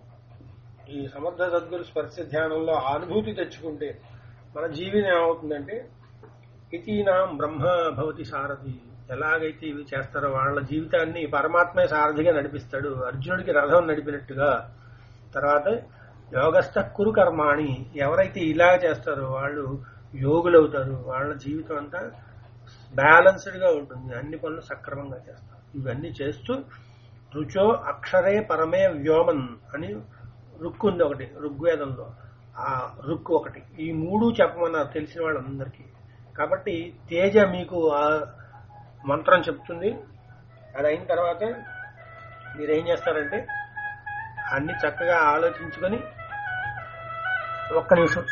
ఈ సమర్థ సద్గురు స్పర్శ ధ్యానంలో ఆ అనుభూతి తెచ్చుకుంటే మన జీవితం ఏమవుతుందంటే ఇతీనాం బ్రహ్మ భవతి సారథి ఎలాగైతే ఇవి చేస్తారో వాళ్ళ జీవితాన్ని పరమాత్మే సారథిగా నడిపిస్తాడు అర్జునుడికి రథం నడిపినట్టుగా తర్వాత యోగస్థ కురు కర్మాణి ఎవరైతే ఇలా చేస్తారో వాళ్ళు యోగులు అవుతారు వాళ్ళ జీవితం అంతా బ్యాలన్స్డ్ గా ఉంటుంది అన్ని పనులు సక్రమంగా చేస్తారు ఇవన్నీ చేస్తూ రుచో అక్షరే పరమే వ్యోమన్ అని రుక్కు ఉంది ఒకటి ఋగ్వేదంలో ఆ రుక్కు ఒకటి ఈ మూడు చెప్పమన్నారు తెలిసిన వాళ్ళందరికీ కాబట్టి తేజ మీకు ఆ మంత్రం చెప్తుంది అది అయిన తర్వాత మీరు ఏం చేస్తారంటే అన్ని చక్కగా ఆలోచించుకొని ఒక్క నిమిషం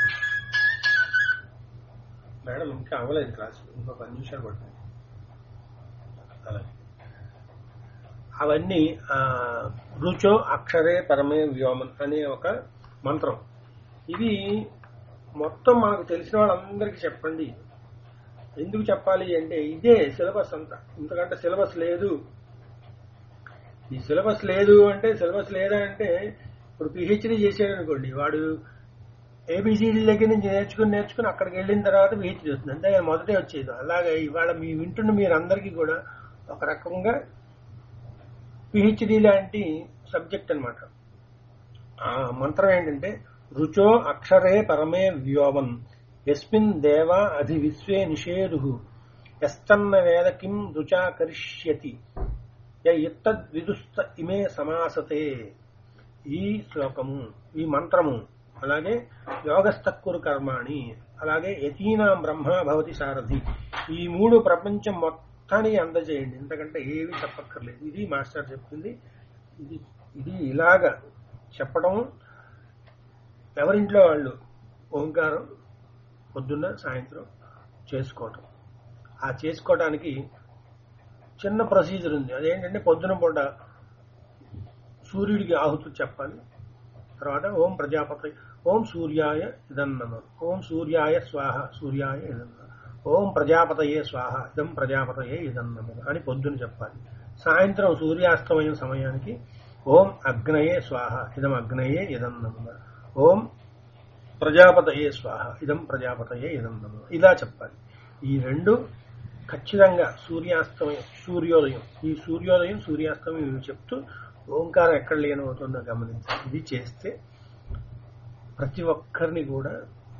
మేడం ఇంకా అవ్వలేదు క్లాస్ ఇంకో పది నిమిషాలు పడుతుంది అలాగే అవన్నీ ఆ, రుచో అక్షరే పరమే వ్యోమన్ అనే ఒక మంత్రం ఇది మొత్తం మనకు తెలిసిన వాళ్ళందరికీ చెప్పండి ఎందుకు చెప్పాలి అంటే ఇదే సిలబస్ అంతా ఇంతకంటే సిలబస్ లేదు ఈ సిలబస్ లేదు అంటే సిలబస్ లేదా అంటే ఇప్పుడు పిహెచ్డీ చేసాడు అనుకోండి వాడు ఏబిసిడి దగ్గర నుంచి నేర్చుకుని నేర్చుకుని అక్కడికి వెళ్ళిన తర్వాత పిహెచ్డీ వస్తుంది అంతే మొదటే వచ్చేది అలాగే ఇవాళ మీ వింటున్న మీరందరికీ కూడా ఒక రకంగా పిహెచ్డి లాంటి సబ్జెక్ట్ అన్నమాట ఆ మంత్రం ఏంటంటే రుచో అక్షరే పరమే వ్యోమన్ ఎస్మిన్ దేవ అధి విశ్వే నిషేధు ఎస్తన్న వేద కిం రుచా కరిష్యతి విదుస్త ఇమే సమాసతే ఈ శ్లోకము ఈ మంత్రము అలాగే యోగస్తక్కురు కర్మాణి అలాగే యతీనాం బ్రహ్మ భవతి సారథి ఈ మూడు ప్రపంచం మొత్తానికి అందజేయండి ఎందుకంటే ఏవి చెప్పక్కర్లేదు ఇది మాస్టర్ చెప్పింది ఇది ఇది ఇలాగ చెప్పడం ఎవరింట్లో వాళ్ళు ఓంకారం పొద్దున్న సాయంత్రం చేసుకోవటం ఆ చేసుకోవడానికి చిన్న ప్రొసీజర్ ఉంది అదేంటంటే పొద్దున పూట సూర్యుడికి ఆహుతులు చెప్పాలి తర్వాత ఓం ప్రజాపతి ఓం సూర్యాయ ఇదన్నమ ఓం సూర్యాయ స్వాహ సూర్యాయ ఇదన్నమ ఓం ప్రజాపతయే స్వాహ ఇదం ప్రజాపతయే ఇదన్నమ అని పొద్దున చెప్పాలి సాయంత్రం సూర్యాస్తమయం సమయానికి ఓం అగ్నయే స్వాహ ఇదం అగ్నయే ఇదన్నమ ఓం ప్రజాపతయే స్వాహ ఇదం ప్రజాపతయే ఇదన్నమ ఇలా చెప్పాలి ఈ రెండు ఖచ్చితంగా సూర్యాస్తమయం సూర్యోదయం ఈ సూర్యోదయం సూర్యాస్తమయం ఇవి చెప్తూ ఓంకారం ఎక్కడ లేనవుతుందో గమనించాలి ఇది చేస్తే ప్రతి ఒక్కరిని కూడా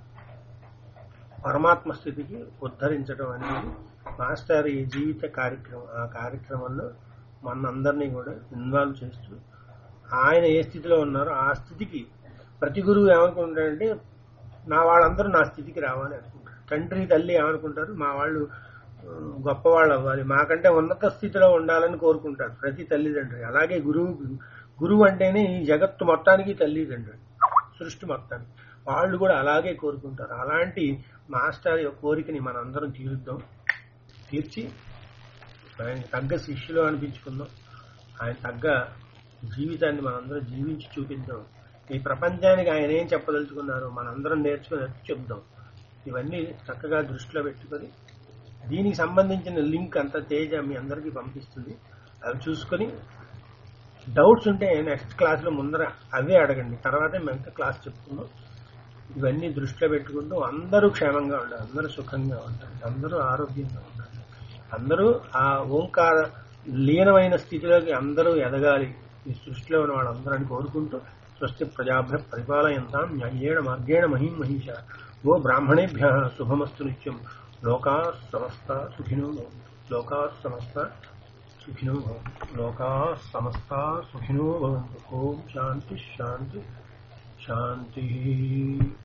పరమాత్మ స్థితికి ఉద్ధరించడం అనేది మాస్టర్ ఈ జీవిత కార్యక్రమం ఆ కార్యక్రమంలో మనందరినీ కూడా ఇన్వాల్వ్ చేస్తూ ఆయన ఏ స్థితిలో ఉన్నారో ఆ స్థితికి ప్రతి గురువు ఏమనుకుంటాడంటే నా వాళ్ళందరూ నా స్థితికి రావాలి అనుకుంటారు తండ్రి తల్లి ఏమనుకుంటారు మా వాళ్ళు ఆ, గొప్పవాళ్ళు అవ్వాలి మాకంటే ఉన్నత స్థితిలో ఉండాలని కోరుకుంటారు ప్రతి తల్లిదండ్రి అలాగే గురువు గురువు అంటేనే ఈ జగత్తు మొత్తానికి తల్లిదండ్రి సృష్టి మొత్తానికి వాళ్ళు కూడా అలాగే కోరుకుంటారు అలాంటి మాస్టర్ యొక్క కోరికని మనందరం తీరుద్దాం తీర్చి ఆయన తగ్గ శిష్యులు అనిపించుకుందాం ఆయన తగ్గ జీవితాన్ని మనందరం జీవించి చూపిద్దాం ఈ ప్రపంచానికి ఆయన ఏం చెప్పదలుచుకున్నారో మనందరం నేర్చుకుని చెప్దాం ఇవన్నీ చక్కగా దృష్టిలో పెట్టుకొని దీనికి సంబంధించిన లింక్ అంతా తేజ మీ అందరికీ పంపిస్తుంది అవి చూసుకొని డౌట్స్ ఉంటే నెక్స్ట్ క్లాస్లో ముందర అవే అడగండి తర్వాతే మిగతా క్లాస్ చెప్పుకుందాం ఇవన్నీ దృష్టిలో పెట్టుకుంటూ అందరూ క్షేమంగా ఉండాలి అందరూ సుఖంగా ఉండాలి అందరూ ఆరోగ్యంగా ఉండాలి అందరూ ఆ ఓంకార లీనమైన స్థితిలోకి అందరూ ఎదగాలి ఈ సృష్టిలో ఉన్న వాళ్ళందరూ అని కోరుకుంటూ స్వస్తి ప్రజాభ్య పరిపాలయంతాం న్యాయేణ మార్గేణ మహిం మహిష ఓ బ్రాహ్మణేభ్య శుభమస్తు నిత్యం లోకా సమస్త సుఖినో భవంతు లోకా సమస్త సుఖినో భవంతు లోకా సమస్త సుఖినో భవంతు ఓం శాంతి శాంతి శాంతి